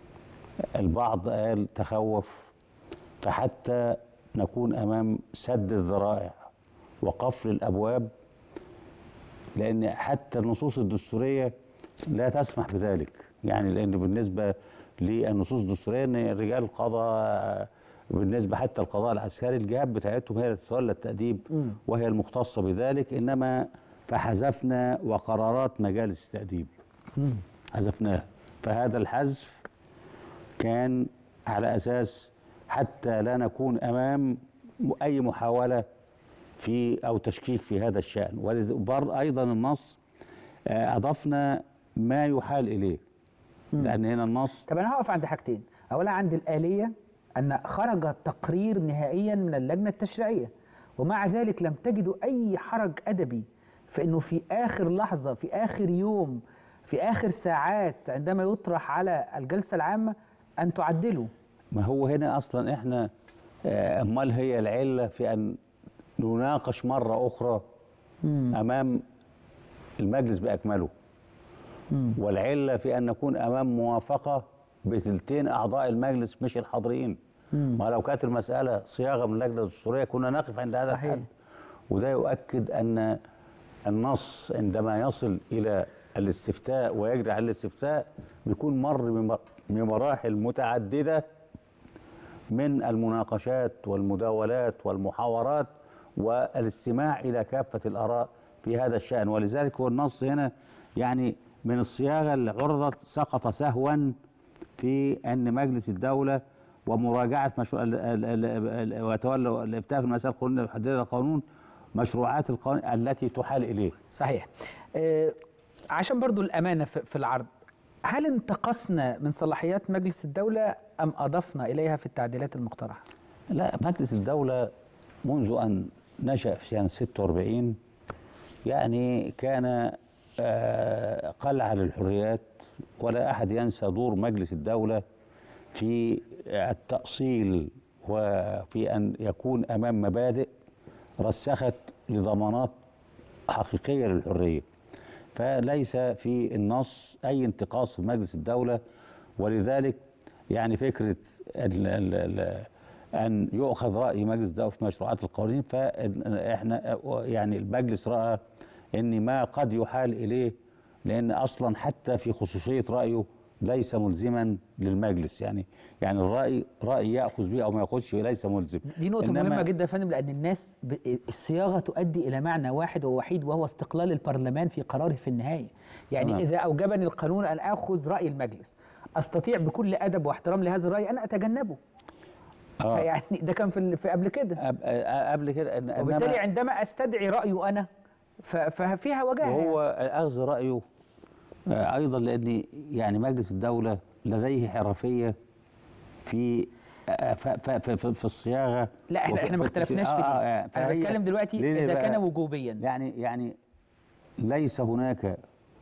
البعض قال تخوف فحتى نكون امام سد الذرائع وقفل الابواب لان حتى النصوص الدستوريه لا تسمح بذلك يعني لان بالنسبه للنصوص الدستوريه ان رجال القضاء بالنسبه حتى القضاء العسكري الجهات بتاعتهم هي اللي تتولى التاديب مم. وهي المختصه بذلك انما فحذفنا وقرارات مجالس التاديب مم. حذفناها فهذا الحذف كان على اساس حتى لا نكون امام اي محاوله في او تشكيك في هذا الشان وبر ايضا النص آه، اضفنا ما يحال اليه لان هنا النص طب أنا هقف عند حاجتين أولا عند الآلية أن خرج تقرير نهائيا من اللجنة التشريعية ومع ذلك لم تجدوا أي حرج أدبي في أنه في آخر لحظة في آخر يوم في آخر ساعات عندما يطرح على الجلسة العامة أن تعدلوا ما هو هنا اصلا احنا آه، امال هي العله في ان نناقش مره اخرى امام المجلس باكمله والعله في ان نكون امام موافقه بتلتين اعضاء المجلس مش الحاضرين ما لو كانت المساله صياغه من اللجنه الدستوريه كنا نقف عند هذا صحيح. الحد وده يؤكد ان النص عندما يصل الى الاستفتاء ويجري على الاستفتاء بيكون مر بم- بمراحل متعدده من المناقشات والمداولات والمحاورات والاستماع الى كافه الاراء في هذا الشان ولذلك هو النص هنا يعني من الصياغه اللي عرضت سقط سهوا في ان مجلس الدوله ومراجعه مشروع ال- ال- ال- ال- ويتولى الافتاء في المسائل القانونيه ويحددها القانون مشروعات القانون التي تحال اليه صحيح آه، عشان برضو الأمانة في في العرض هل انتقصنا من صلاحيات مجلس الدولة أم أضفنا إليها في التعديلات المقترحة؟ لا مجلس الدولة منذ أن نشأ في سنة 46 يعني كان آه، قلعة للحريات ولا أحد ينسى دور مجلس الدولة في التأصيل وفي أن يكون أمام مبادئ رسخت لضمانات حقيقية للحرية فليس في النص أي انتقاص في مجلس الدولة ولذلك يعني فكرة ال ال ال أن يؤخذ رأي مجلس الدولة في مشروعات القوانين فإحنا يعني المجلس رأى أن ما قد يحال إليه لأن أصلا حتى في خصوصية رأيه ليس ملزما للمجلس يعني يعني الرأي رأي يأخذ به أو ما يأخذش ليس ملزم دي نقطة إنما- مهمة جدا يا فندم لأن الناس ب... الصياغة تؤدي إلى معنى واحد ووحيد وهو استقلال البرلمان في قراره في النهاية يعني تمام. إذا أوجبني القانون أن آخذ رأي المجلس أستطيع بكل أدب واحترام لهذا الرأي أن أتجنبه آه. فيعني ده كان في, ال- في قبل كده أب- آه، قبل كده إن- وبالتالي إنما- عندما أستدعي رأيه أنا ف... ففيها وجاهة وهو اخذ رايه آه، ايضا لان يعني مجلس الدوله لديه حرفيه في آه، ف- ف- ف- في في الصياغه لا احنا وفي- احنا ما في- اختلفناش في دي آه، آه، انا فهي- بتكلم دلوقتي ليه اذا بقى؟ كان وجوبيا يعني يعني ليس هناك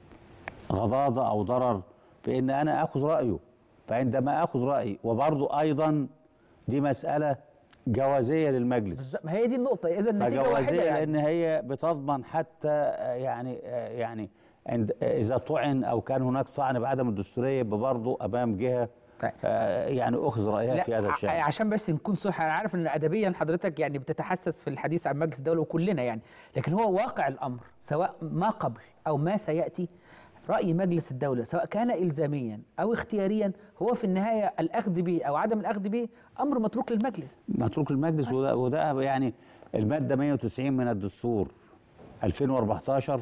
غضاضه او ضرر في ان انا اخذ رايه فعندما اخذ رايي وبرضه ايضا دي مساله جوازيه للمجلس بالظبط ما هي دي النقطة إذا النتيجة فجوازية واحدة يعني لأن هي بتضمن حتى آه، يعني آه، يعني عند آه، إذا طعن أو كان هناك طعن بعدم الدستورية يبقى برضه أمام جهة طيب. آه، يعني أخذ رأيها في هذا ع- الشأن عشان بس نكون صريح انا عارف ان ادبيا حضرتك يعني بتتحسس في الحديث عن مجلس الدوله وكلنا يعني لكن هو واقع الامر سواء ما قبل او ما سياتي راي مجلس الدوله سواء كان الزاميا او اختياريا هو في النهايه الاخذ به او عدم الاخذ به امر متروك للمجلس متروك المجلس وده, وده يعني المادة 190 من الدستور 2014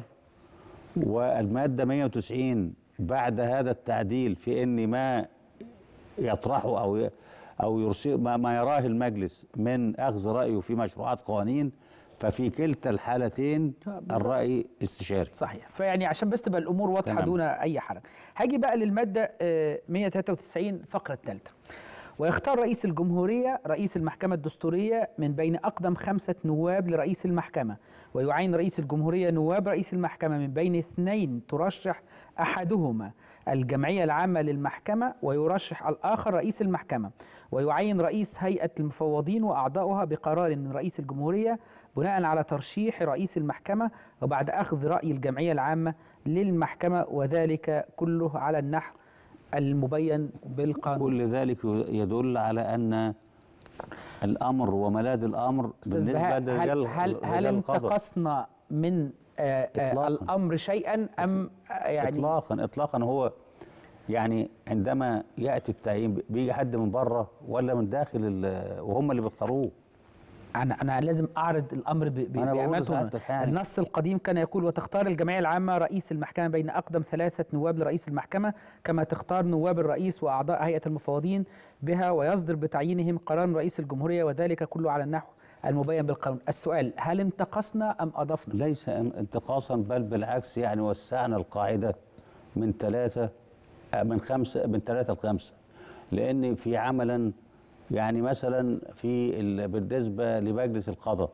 والمادة 190 بعد هذا التعديل في ان ما يطرحه او ي- او يرسل ما, ما يراه المجلس من اخذ رايه في مشروعات قوانين ففي كلتا الحالتين بالظبط. الراي استشاري صحيح فيعني عشان بس تبقى الامور واضحه تمام. دون اي حرج هاجي بقى للماده آه، 193 الفقره الثالثه ويختار رئيس الجمهورية رئيس المحكمة الدستورية من بين أقدم خمسة نواب لرئيس المحكمة ويعين رئيس الجمهورية نواب رئيس المحكمة من بين اثنين ترشح أحدهما الجمعية العامة للمحكمة ويرشح الآخر رئيس المحكمة ويعين رئيس هيئة المفوضين وأعضاؤها بقرار من رئيس الجمهورية بناء على ترشيح رئيس المحكمة وبعد أخذ رأي الجمعية العامة للمحكمة وذلك كله على النحو المبين بالقانون كل ذلك يدل على ان الامر وملاذ الامر أستاذ بهاء، بالنسبه هل لرجال هل هل رجال القضاء. انتقصنا من آه، آه، إطلاقاً. الامر شيئا ام آه، يعني اطلاقا اطلاقا هو يعني عندما ياتي التعيين بيجي حد من بره ولا من داخل ال- وهم اللي بيختاروه انا انا لازم اعرض الامر ب- ب- أنا بقول بامانته لسعادتك يعني. النص القديم كان يقول وتختار الجمعيه العامه رئيس المحكمه بين اقدم ثلاثه نواب لرئيس المحكمه كما تختار نواب الرئيس واعضاء هيئه المفوضين بها ويصدر بتعيينهم قرار من رئيس الجمهوريه وذلك كله على النحو المبين بالقانون السؤال هل انتقصنا ام اضفنا ليس ان- انتقاصا بل بالعكس يعني وسعنا القاعده من ثلاثه آه، من خمسه من ثلاثه لخمسه لان في عملا يعني مثلا في ال- بالنسبه لمجلس القضاء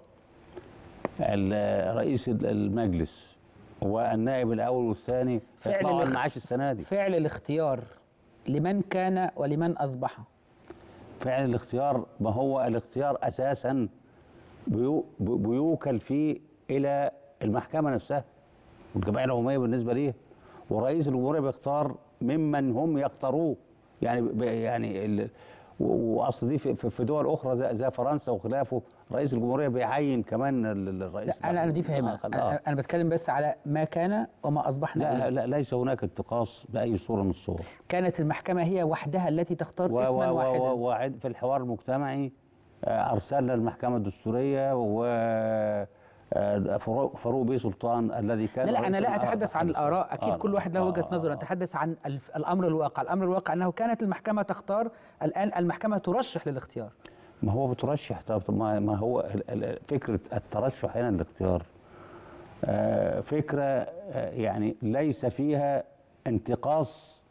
ال- رئيس ال- المجلس والنائب الاول والثاني يطلعوا على الاخ- المعاش السنه دي فعل الاختيار لمن كان ولمن اصبح فعل الاختيار ما هو الاختيار اساسا بيو بيوكل فيه الى المحكمه نفسها والجمعيه العموميه بالنسبه ليه ورئيس الجمهوريه بيختار ممن هم يختاروه يعني ب- يعني ال- و- واصل دي في- في في دول اخرى زي, زي فرنسا وخلافه رئيس الجمهوريه بيعين كمان ال- ال- لا الرئيس انا انا دي فاهمها آه، انا, أنا بتكلم بس على ما كان وما اصبحنا لا, إليه. لا, لا ليس هناك انتقاص باي صوره من الصور كانت المحكمه هي وحدها التي تختار و- اسما و- واحدا و- وعد في الحوار المجتمعي آه، ارسلنا المحكمه الدستوريه و آه، فاروق فاروق بيه سلطان الذي كان لا لا انا رئيساً لا اتحدث عن آه، الاراء اكيد آه، كل واحد له آه، وجهه آه، نظر آه. اتحدث عن الف- الامر الواقع الامر الواقع انه كانت المحكمه تختار الان المحكمه ترشح للاختيار ما هو بترشح طب طب ما ما هو ال- ال- فكره الترشح هنا الاختيار آه، فكره آه، يعني ليس فيها انتقاص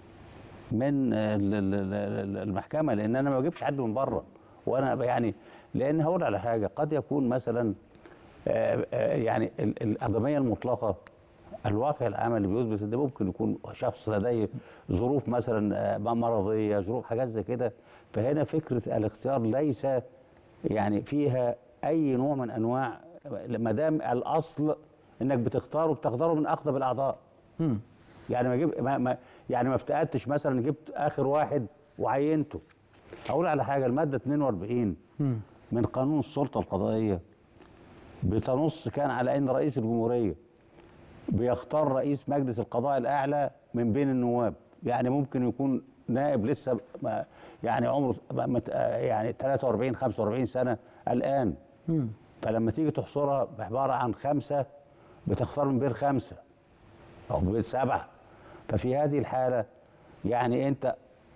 من ال- ال- ال- المحكمه لان انا ما بجيبش حد من بره وانا يعني لان هقول على حاجه قد يكون مثلا آه، آه، يعني ال- الادميه المطلقه الواقع العملي بيثبت ان ممكن يكون شخص لديه ظروف مثلا آه، مرضيه ظروف حاجات زي كده فهنا فكره الاختيار ليس يعني فيها اي نوع من انواع ما دام الاصل انك بتختاره بتختاره من اقرب الاعضاء يعني ما جيب ما ما يعني ما افتقدتش مثلا جبت اخر واحد وعينته اقول على حاجه الماده 42 من قانون السلطه القضائيه بتنص كان على ان رئيس الجمهوريه بيختار رئيس مجلس القضاء الاعلى من بين النواب يعني ممكن يكون نائب لسه ما- يعني عمره ما- ما- يعني 43 45 سنه الان فلما تيجي تحصرها بعباره عن خمسه بتختار من بين خمسه او من بين سبعه ففي هذه الحاله يعني انت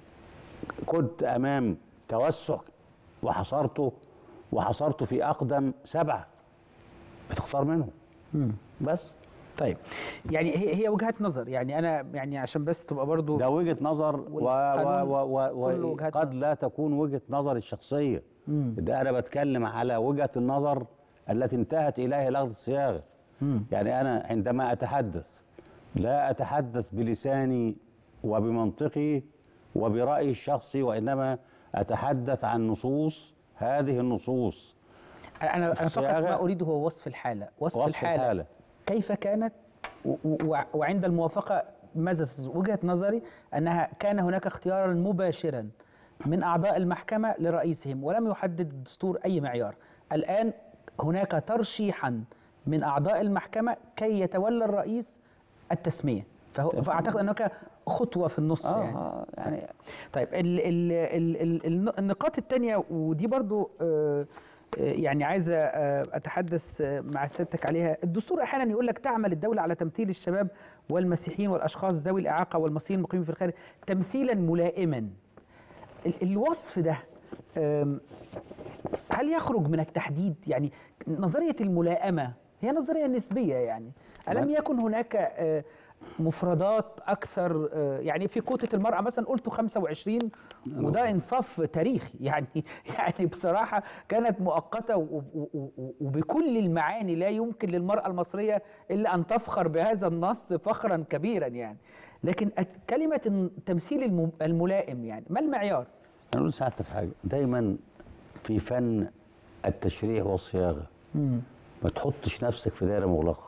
كنت امام توسع وحصرته وحصرته في اقدم سبعه بتختار منهم بس طيب يعني هي هي وجهات نظر يعني انا يعني عشان بس تبقى برضو ده وجهه نظر و- و- والقانون و- كله و- وجهات وقد نظر. لا تكون وجهه نظري الشخصيه ده انا بتكلم على وجهه النظر التي انتهت اليها لغه الصياغه يعني انا عندما اتحدث لا اتحدث بلساني وبمنطقي وبرايي الشخصي وانما اتحدث عن نصوص هذه النصوص انا انا فقط الصياغة- ما اريده هو وصف الحاله وصف, وصف الحالة. الحالة. كيف كانت و- و- وعند الموافقه ماذا ست- وجهه نظري انها كان هناك اختيارا مباشرا من اعضاء المحكمه لرئيسهم ولم يحدد الدستور اي معيار الان هناك ترشيحا من اعضاء المحكمه كي يتولى الرئيس التسميه فهو فاعتقد انك خطوه في النص آه يعني آه يعني طيب ال ال ال ال ال النقاط التانية ودي برضو آه، آه، يعني عايزة آه، أتحدث آه، مع سيادتك عليها الدستور أحيانا يقول لك تعمل الدولة على تمثيل الشباب والمسيحيين والأشخاص ذوي الإعاقة والمصريين المقيمين في الخارج تمثيلا ملائما ال- الوصف ده آم، هل يخرج من التحديد يعني نظرية الملائمة هي نظرية نسبية يعني ألم يكن هناك آه، مفردات أكثر آه، يعني في كوتة المرأة مثلا قلت 25 وده إنصاف تاريخي يعني يعني بصراحة كانت مؤقتة و- و- و- وبكل المعاني لا يمكن للمرأة المصرية إلا أن تفخر بهذا النص فخرا كبيرا يعني لكن أت- كلمة التمثيل الم- الملائم يعني ما المعيار؟ انا اقول ساعتها في حاجه دايما في فن التشريع والصياغه ما تحطش نفسك في دايره مغلقه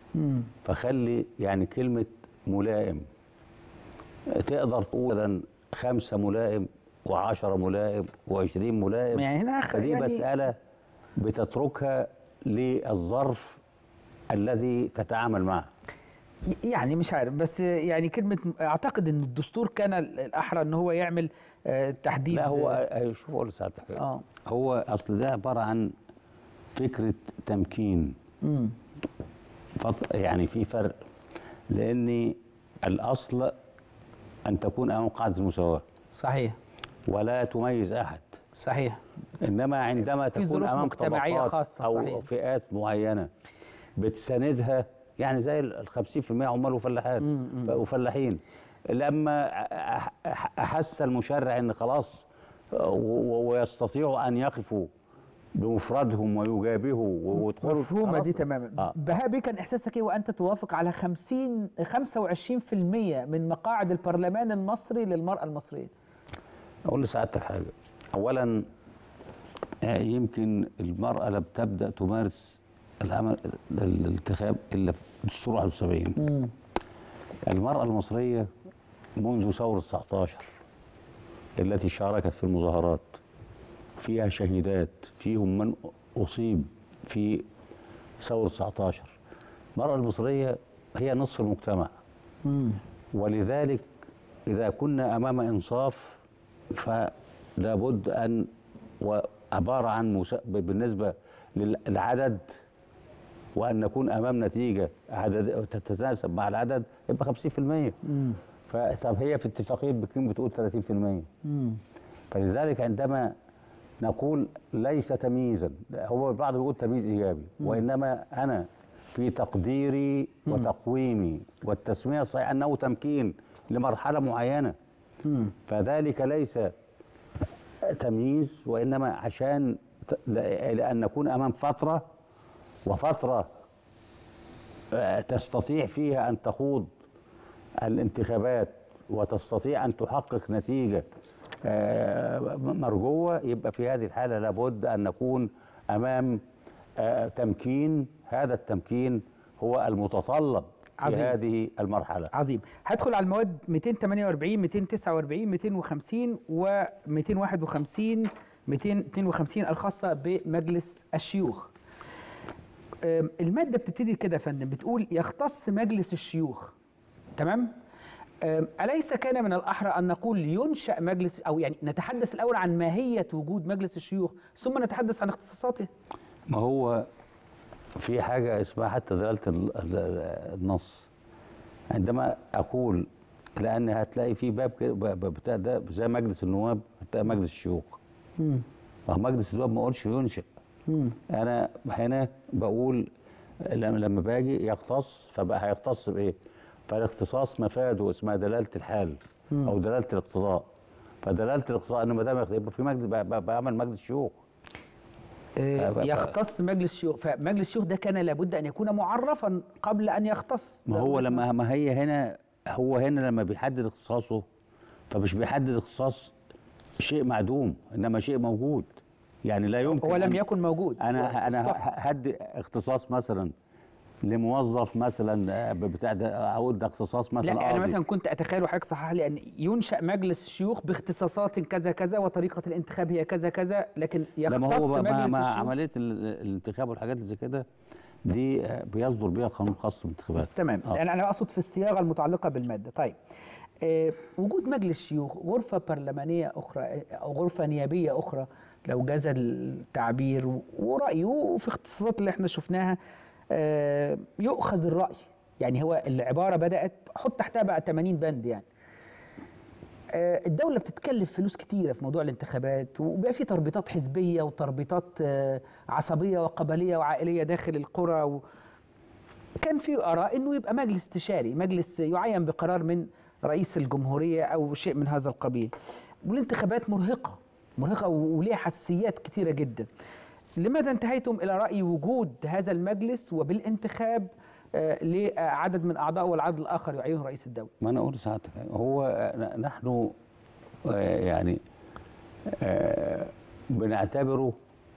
فخلي يعني كلمه ملائم تقدر تقول مثلا خمسه ملائم وعشرة ملائم وعشرين ملائم يعني هنا أخ- فدي يعني- مسألة بتتركها للظرف الذي تتعامل معه يعني مش عارف بس يعني كلمة أعتقد أن الدستور كان الأحرى أن هو يعمل آه، تحديد لا هو آه، شوف اقول لسعادتك حاجة. آه. هو اصل ده عباره عن فكره تمكين مم. فط- يعني في فرق لان الاصل ان تكون امام قاعده المساواه صحيح ولا تميز احد صحيح انما عندما في تكون ظروف امام مجتمعية طبقات خاصة، او صحيح. فئات معينه بتساندها يعني زي ال 50% عمال وفلاحات ف- وفلاحين لما أح- أح- احس المشرع ان خلاص و- و- ويستطيعوا ان يقفوا بمفردهم ويجابهوا ويدخلوا مفهومة خلاص. دي تماما آه. بهاء بيه كان إحساسك إيه وأنت توافق على 50 25% من مقاعد البرلمان المصري للمرأة المصرية اقول لسعادتك حاجه اولا آه، يمكن المراه لم تبدا تمارس العمل الانتخاب الا في دستور 71 المراه المصريه منذ ثوره 19 التي شاركت في المظاهرات فيها شهيدات فيهم من أصيب في ثورة 19 المرأة المصرية هي نصف المجتمع ولذلك إذا كنا أمام إنصاف فلا بد أن وعبارة عن مسا... بالنسبة للعدد وأن نكون أمام نتيجة عدد تتناسب مع العدد يبقى 50% فطب هي في اتفاقية بكين بتقول 30% فلذلك عندما نقول ليس تمييزا هو البعض بيقول تمييز ايجابي وانما انا في تقديري وتقويمي والتسميه الصحيحه انه تمكين لمرحله معينه فذلك ليس تمييز وانما عشان ت- لان نكون امام فتره وفتره آه، تستطيع فيها ان تخوض الانتخابات وتستطيع ان تحقق نتيجه آه، مرجوه يبقى في هذه الحاله لابد ان نكون امام آه، تمكين هذا التمكين هو المتطلب في عظيم. هذه المرحله عظيم هدخل على المواد 248 249 250 و 251 252 الخاصه بمجلس الشيوخ أم، الماده بتبتدي كده يا فندم بتقول يختص مجلس الشيوخ تمام أم، أليس كان من الأحرى أن نقول ينشأ مجلس أو يعني نتحدث الأول عن ماهية وجود مجلس الشيوخ ثم نتحدث عن اختصاصاته ما هو في حاجة اسمها حتى دلالة ال- ال- النص عندما أقول لأن هتلاقي في باب كده ب- ب- بتاع ده زي مجلس النواب هتلاقي مجلس الشيوخ ما هو مجلس النواب ما أقولش ينشأ أنا هنا بقول لما لما باجي يختص فبقى هيختص بإيه؟ فالاختصاص مفاده اسمها دلالة الحال أو دلالة الاقتضاء فدلالة الاقتضاء إن ما دام يخ- يبقى في مجلس ب- ب- بعمل مجلس شيوخ آه، ف- ف- يختص مجلس الشيوخ فمجلس الشيوخ ده كان لابد أن يكون معرفا قبل أن يختص ما هو لما ما هي هنا هو هنا لما بيحدد اختصاصه فمش بيحدد اختصاص شيء معدوم انما شيء موجود يعني لا يمكن هو لم أن- يكن موجود انا انا صح. هدي اختصاص مثلا لموظف مثلا آه، بتاع ده اقول ده اختصاص مثلا لا انا قاضي. مثلا كنت اتخيل وحضرتك صحح لي ان ينشا مجلس شيوخ باختصاصات كذا كذا وطريقه الانتخاب هي كذا كذا لكن لا ما يختص هو مجلس مع, مع الشيوخ عمليه ال- الانتخاب والحاجات اللي زي كده دي آه، بيصدر بيها قانون خاص بالانتخابات تمام آه. انا انا اقصد في الصياغه المتعلقه بالماده طيب آه وجود مجلس شيوخ غرفه برلمانيه اخرى آه، او غرفه نيابيه اخرى لو جاز التعبير و- ورايه في اختصاصات اللي احنا شفناها آه يؤخذ الراي يعني هو العباره بدات حط تحتها بقى 80 بند يعني آه، الدولة بتتكلف فلوس كتيرة في موضوع الانتخابات وبقى في تربيطات حزبية وتربيطات آه، عصبية وقبلية وعائلية داخل القرى و... كان في آراء إنه يبقى مجلس استشاري مجلس يعين بقرار من رئيس الجمهورية أو شيء من هذا القبيل والانتخابات مرهقة مرهقة و- وليها حساسيات كتيرة جدا لماذا انتهيتم إلى رأي وجود هذا المجلس وبالانتخاب آه، لعدد من أعضائه والعدد الآخر يعينه رئيس الدولة ما انا اقول ساعتك هو آه، نحن آه، يعني آه، بنعتبره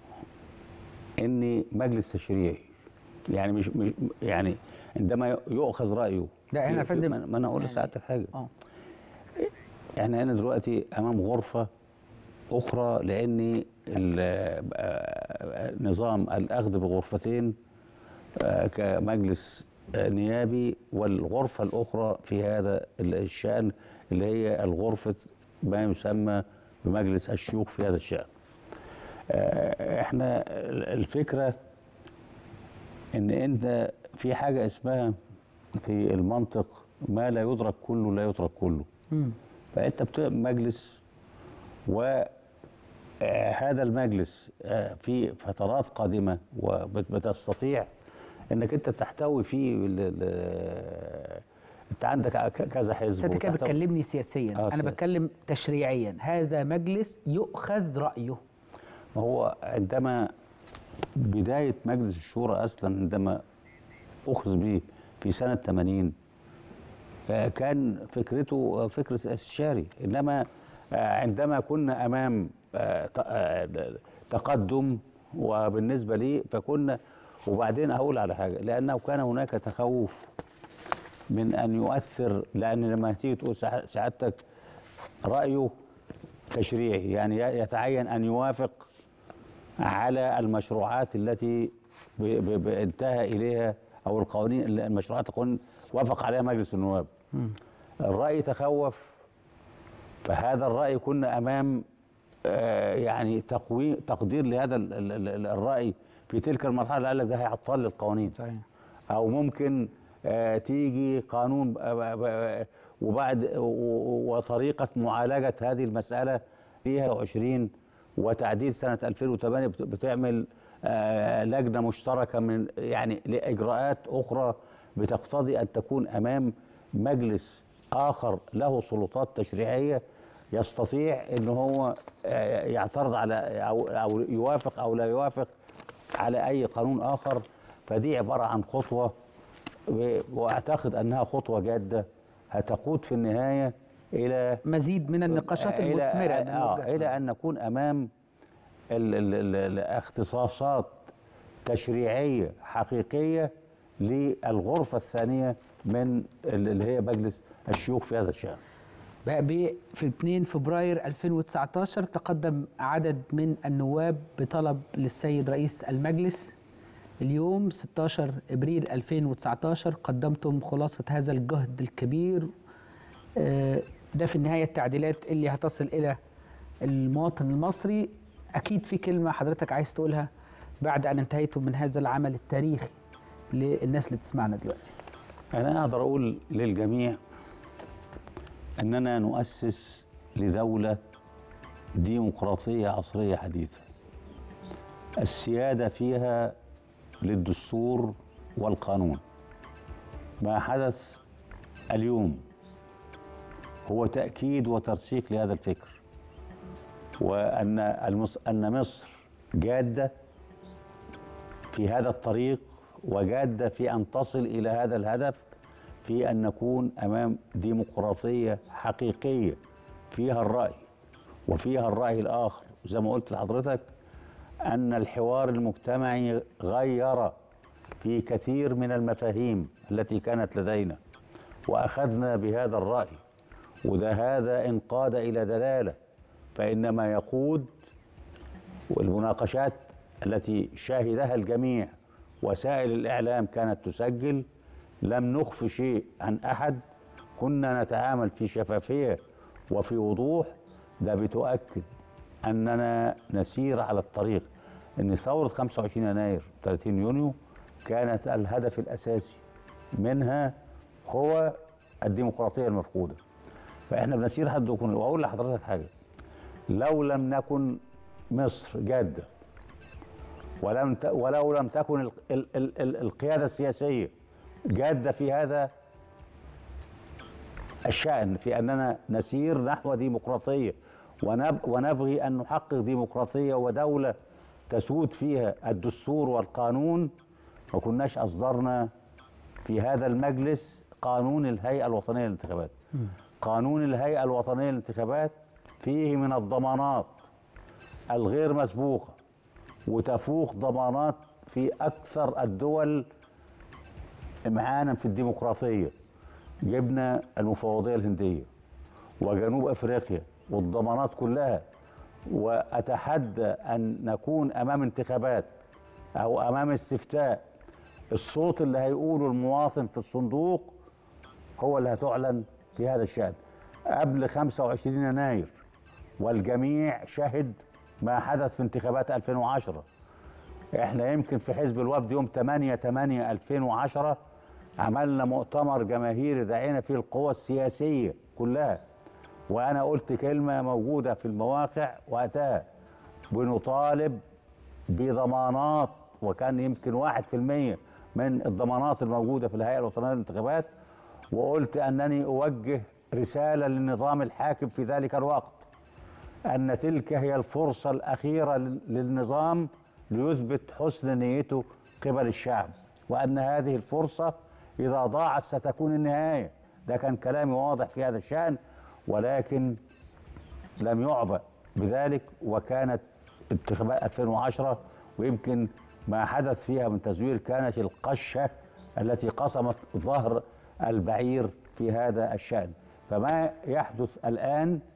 اني مجلس تشريعي يعني مش مش يعني عندما يؤخذ رايه لا، هنا يا في- في- فندم ما ما انا اقول يعني- لساعتك حاجه اه احنا هنا دلوقتي امام غرفه اخرى لان ال- آه، نظام الاخذ بغرفتين آه، كمجلس آه، نيابي والغرفه الاخرى في هذا ال- الشان اللي هي الغرفه ما يسمى بمجلس الشيوخ في هذا الشان. آه، احنا الفكره ان انت في حاجه اسمها في المنطق ما لا يدرك كله لا يترك كله. فانت بتبقى مجلس وهذا المجلس آه، في فترات قادمه وبتستطيع انك انت تحتوي فيه ال- ال- انت عندك ك- كذا حزب سيادتك كده وتحتوي- بتكلمني سياسيا آه، انا سياسي. بتكلم تشريعيا هذا مجلس يؤخذ رايه ما هو عندما بداية مجلس الشورى أصلا عندما أخذ به في سنة 80 آه، كان فكرته آه، فكرة استشاري إنما آه، عندما كنا أمام آه، ت- آه، تقدم وبالنسبة لي فكنا وبعدين أقول على حاجة لأنه كان هناك تخوف من أن يؤثر لأن لما تيجي تقول سع- سعادتك رأيه تشريعي يعني ي- يتعين أن يوافق على المشروعات التي ب- ب- ب- انتهى إليها أو القوانين المشروعات القوانين وافق عليها مجلس النواب الرأي تخوف فهذا الرأي كنا أمام آه، يعني تقوي تقدير لهذا ال- ال- ال- الرأي في تلك المرحلة قال لك ده هيعطل القوانين صحيح او ممكن آه، تيجي قانون ب- ب- ب- وبعد و- و- وطريقه معالجه هذه المساله فيها 20 وتعديل سنه 2008 بت- بتعمل آه، لجنه مشتركه من يعني لاجراءات اخرى بتقتضي ان تكون امام مجلس اخر له سلطات تشريعيه يستطيع ان هو آه، يعترض على او او يوافق او لا يوافق على اي قانون اخر فدي عباره عن خطوه و- واعتقد انها خطوه جاده هتقود في النهايه الى مزيد من النقاشات إلى- المثمره آه الى ان نكون امام ال- ال- ال- الاختصاصات تشريعيه حقيقيه للغرفه الثانيه من ال- اللي هي مجلس الشيوخ في هذا الشان بقى بي- في 2 فبراير 2019 تقدم عدد من النواب بطلب للسيد رئيس المجلس اليوم 16 ابريل 2019 قدمتم خلاصه هذا الجهد الكبير آه، ده في النهايه التعديلات اللي هتصل الى المواطن المصري اكيد في كلمه حضرتك عايز تقولها بعد ان انتهيتم من هذا العمل التاريخي للناس اللي تسمعنا دلوقتي أنا أقدر أقول للجميع أننا نؤسس لدولة ديمقراطية عصرية حديثة السيادة فيها للدستور والقانون ما حدث اليوم هو تأكيد وترسيخ لهذا الفكر وأن المص... أن مصر جادة في هذا الطريق وجادة في أن تصل إلى هذا الهدف في أن نكون أمام ديمقراطية حقيقية فيها الرأي وفيها الرأي الآخر زي ما قلت لحضرتك أن الحوار المجتمعي غير في كثير من المفاهيم التي كانت لدينا وأخذنا بهذا الرأي وده هذا إن قاد إلى دلالة فإنما يقود والمناقشات التي شاهدها الجميع وسائل الإعلام كانت تسجل لم نخف شيء عن أحد كنا نتعامل في شفافية وفي وضوح ده بتؤكد أننا نسير على الطريق أن ثورة 25 يناير 30 يونيو كانت الهدف الأساسي منها هو الديمقراطية المفقودة فإحنا بنسير حد يكون وأقول لحضرتك حاجة لو لم نكن مصر جادة ولم ت... ولو لم تكن ال... ال... ال... ال... القيادة السياسية جادة في هذا الشأن في أننا نسير نحو ديمقراطية ونب... ونبغي أن نحقق ديمقراطية ودولة تسود فيها الدستور والقانون ما كناش أصدرنا في هذا المجلس قانون الهيئة الوطنية للانتخابات قانون الهيئة الوطنية للانتخابات فيه من الضمانات الغير مسبوقة وتفوق ضمانات في أكثر الدول إمعانا في الديمقراطية جبنا المفوضية الهندية وجنوب أفريقيا والضمانات كلها وأتحدى أن نكون أمام انتخابات أو أمام استفتاء الصوت اللي هيقوله المواطن في الصندوق هو اللي هتعلن في هذا الشأن قبل 25 يناير والجميع شهد ما حدث في انتخابات 2010 احنا يمكن في حزب الوفد يوم 8 8 2010 عملنا مؤتمر جماهيري دعينا فيه القوى السياسية كلها وانا قلت كلمة موجودة في المواقع وقتها بنطالب بضمانات وكان يمكن واحد في المية من الضمانات الموجودة في الهيئة الوطنية للانتخابات وقلت أنني أوجه رسالة للنظام الحاكم في ذلك الوقت أن تلك هي الفرصة الأخيرة لل- للنظام ليثبت حسن نيته قبل الشعب وأن هذه الفرصة إذا ضاعت ستكون النهاية ده كان كلامي واضح في هذا الشأن ولكن لم يعبأ بذلك وكانت انتخابات 2010 ويمكن ما حدث فيها من تزوير كانت القشة التي قصمت ظهر البعير في هذا الشأن فما يحدث الآن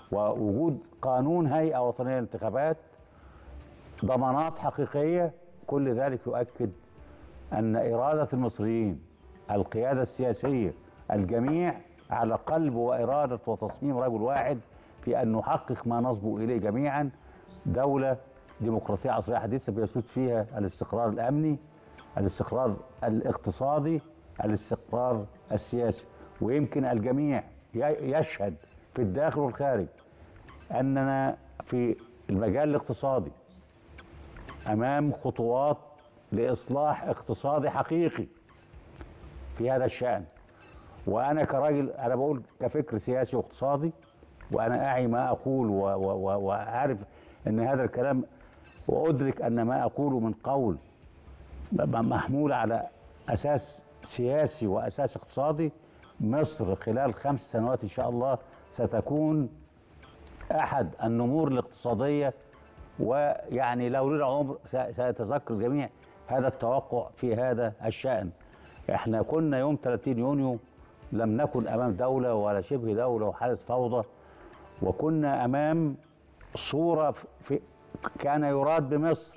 ووجود قانون هيئه وطنيه للانتخابات ضمانات حقيقيه كل ذلك يؤكد ان اراده المصريين القياده السياسيه الجميع على قلب واراده وتصميم رجل واحد في ان نحقق ما نصبو اليه جميعا دوله ديمقراطيه عصريه حديثه بيسود فيها الاستقرار الامني الاستقرار الاقتصادي الاستقرار السياسي ويمكن الجميع ي- يشهد في الداخل والخارج اننا في المجال الاقتصادي امام خطوات لاصلاح اقتصادي حقيقي في هذا الشان وانا كراجل انا بقول كفكر سياسي واقتصادي وانا اعي ما اقول و- و- و- واعرف ان هذا الكلام وادرك ان ما اقوله من قول م- محمول على اساس سياسي واساس اقتصادي مصر خلال خمس سنوات ان شاء الله ستكون احد النمور الاقتصاديه ويعني لو لنا عمر س- سيتذكر الجميع هذا التوقع في هذا الشان احنا كنا يوم 30 يونيو لم نكن امام دوله ولا شبه دوله وحاله فوضى وكنا امام صوره في كان يراد بمصر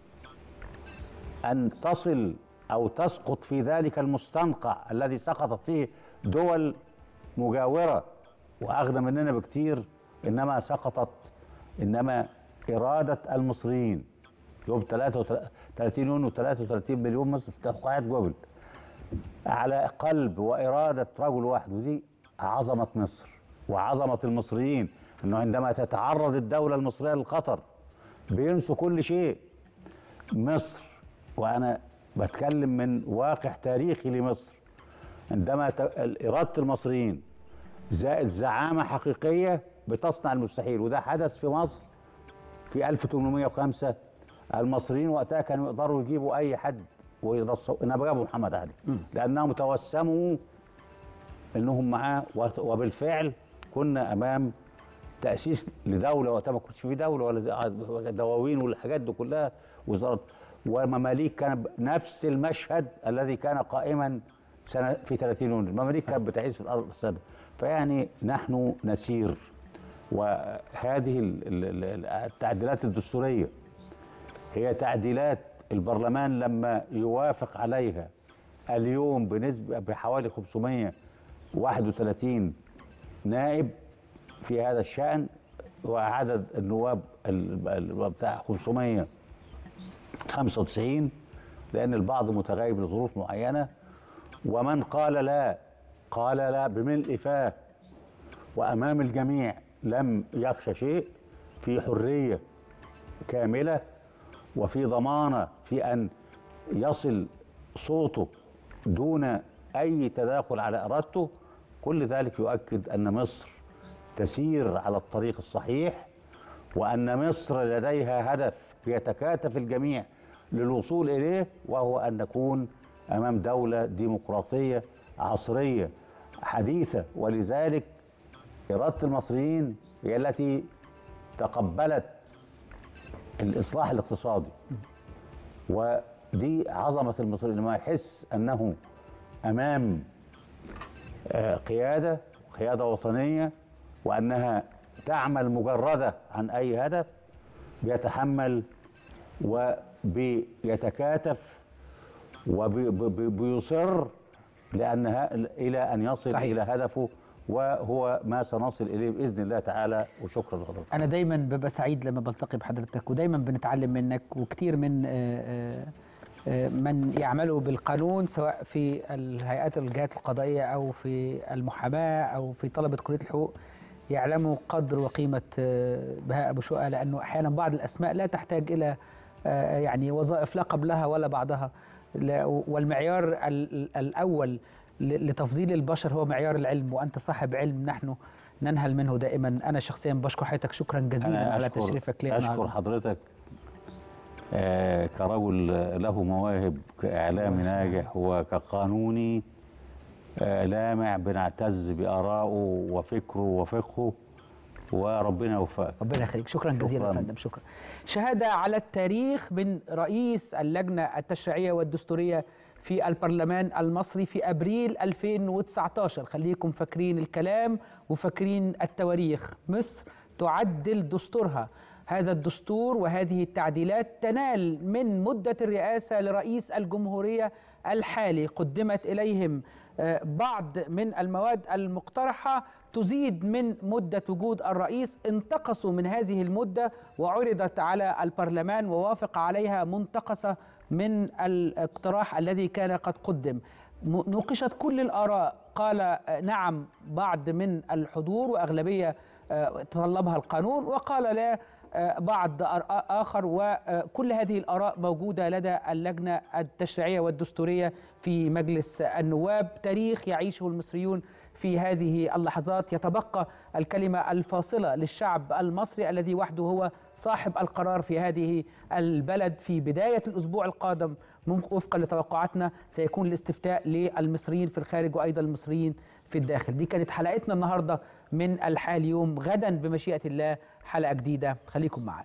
ان تصل او تسقط في ذلك المستنقع الذي سقطت فيه دول مجاوره واغنى مننا بكتير انما سقطت انما اراده المصريين يوم 33 يونيو 33 مليون مصر في توقعات جوجل على قلب واراده رجل واحد ودي عظمه مصر وعظمه المصريين انه عندما تتعرض الدوله المصريه للخطر بينسوا كل شيء مصر وانا بتكلم من واقع تاريخي لمصر عندما ت- اراده المصريين زائد زعامه حقيقيه بتصنع المستحيل وده حدث في مصر في 1805 المصريين وقتها كانوا يقدروا يجيبوا اي حد ويرصوا انا جابوا محمد علي لانهم توسموا انهم معاه وت- وبالفعل كنا امام تاسيس لدوله وقتها ما كنتش في دوله ولا د- دواوين والحاجات دي كلها وزاره ومماليك كان ب- نفس المشهد الذي كان قائما سنه في 30 يونيو المماليك كانت بتعيش في الارض السنه فيعني نحن نسير وهذه ال- ال- ال- التعديلات الدستوريه هي تعديلات البرلمان لما يوافق عليها اليوم بنسبة بحوالي 531 نائب في هذا الشأن وعدد النواب ال- ال- بتاع 595 لأن البعض متغيب لظروف معينة ومن قال لا قال لا بملء فاه وأمام الجميع لم يخشى شيء في حرية كاملة وفي ضمانة في أن يصل صوته دون أي تداخل على إرادته كل ذلك يؤكد أن مصر تسير على الطريق الصحيح وأن مصر لديها هدف يتكاتف الجميع للوصول إليه وهو أن نكون أمام دولة ديمقراطية عصرية حديثة ولذلك إرادة المصريين هي التي تقبلت الإصلاح الاقتصادي ودي عظمة المصري لما يحس أنه أمام آه، قيادة قيادة وطنية وأنها تعمل مجردة عن أي هدف بيتحمل وبيتكاتف وبيصر لأنها إلى أن يصل صحيح. إلى هدفه وهو ما سنصل إليه بإذن الله تعالى وشكرا لحضرتك انا دايما ببقى سعيد لما بلتقي بحضرتك ودايما بنتعلم منك وكتير من آه، آه، آه، من يعملوا بالقانون سواء في الهيئات الجهات القضائيه او في المحاماه او في طلبه كليه الحقوق يعلموا قدر وقيمه آه، بهاء ابو شقه لانه احيانا بعض الاسماء لا تحتاج الى آه، يعني وظائف لا قبلها ولا بعدها لا- والمعيار ال- الاول ل- لتفضيل البشر هو معيار العلم وانت صاحب علم نحن ننهل منه دائما انا شخصيا بشكر حضرتك شكرا جزيلا أنا على أشكر- تشريفك لي أشكر النهارده حضرتك آه، كرجل له مواهب كإعلامي ناجح وكقانوني آه، لامع بنعتز بآرائه وفكره وفقهه وربنا يوفقك ربنا يخليك شكرا جزيلا يا شكراً. فندم شكرا شهاده على التاريخ من رئيس اللجنه التشريعيه والدستوريه في البرلمان المصري في ابريل 2019 خليكم فاكرين الكلام وفاكرين التواريخ مصر تعدل دستورها هذا الدستور وهذه التعديلات تنال من مدة الرئاسة لرئيس الجمهورية الحالي قدمت إليهم آه، بعض من المواد المقترحة تزيد من مدة وجود الرئيس انتقصوا من هذه المدة وعرضت على البرلمان ووافق عليها منتقصة من الاقتراح الذي كان قد قدم م- نوقشت كل الآراء قال آه، نعم بعض من الحضور وأغلبية آه، تطلبها القانون وقال لا آه، بعض آراء آخر وكل هذه الآراء موجودة لدى اللجنة التشريعية والدستورية في مجلس النواب تاريخ يعيشه المصريون في هذه اللحظات يتبقى الكلمة الفاصلة للشعب المصري الذي وحده هو صاحب القرار في هذه البلد في بداية الأسبوع القادم ممكن وفقا لتوقعاتنا سيكون الاستفتاء للمصريين في الخارج وأيضا المصريين في الداخل دي كانت حلقتنا النهاردة من الحال يوم غدا بمشيئة الله حلقة جديدة خليكم معنا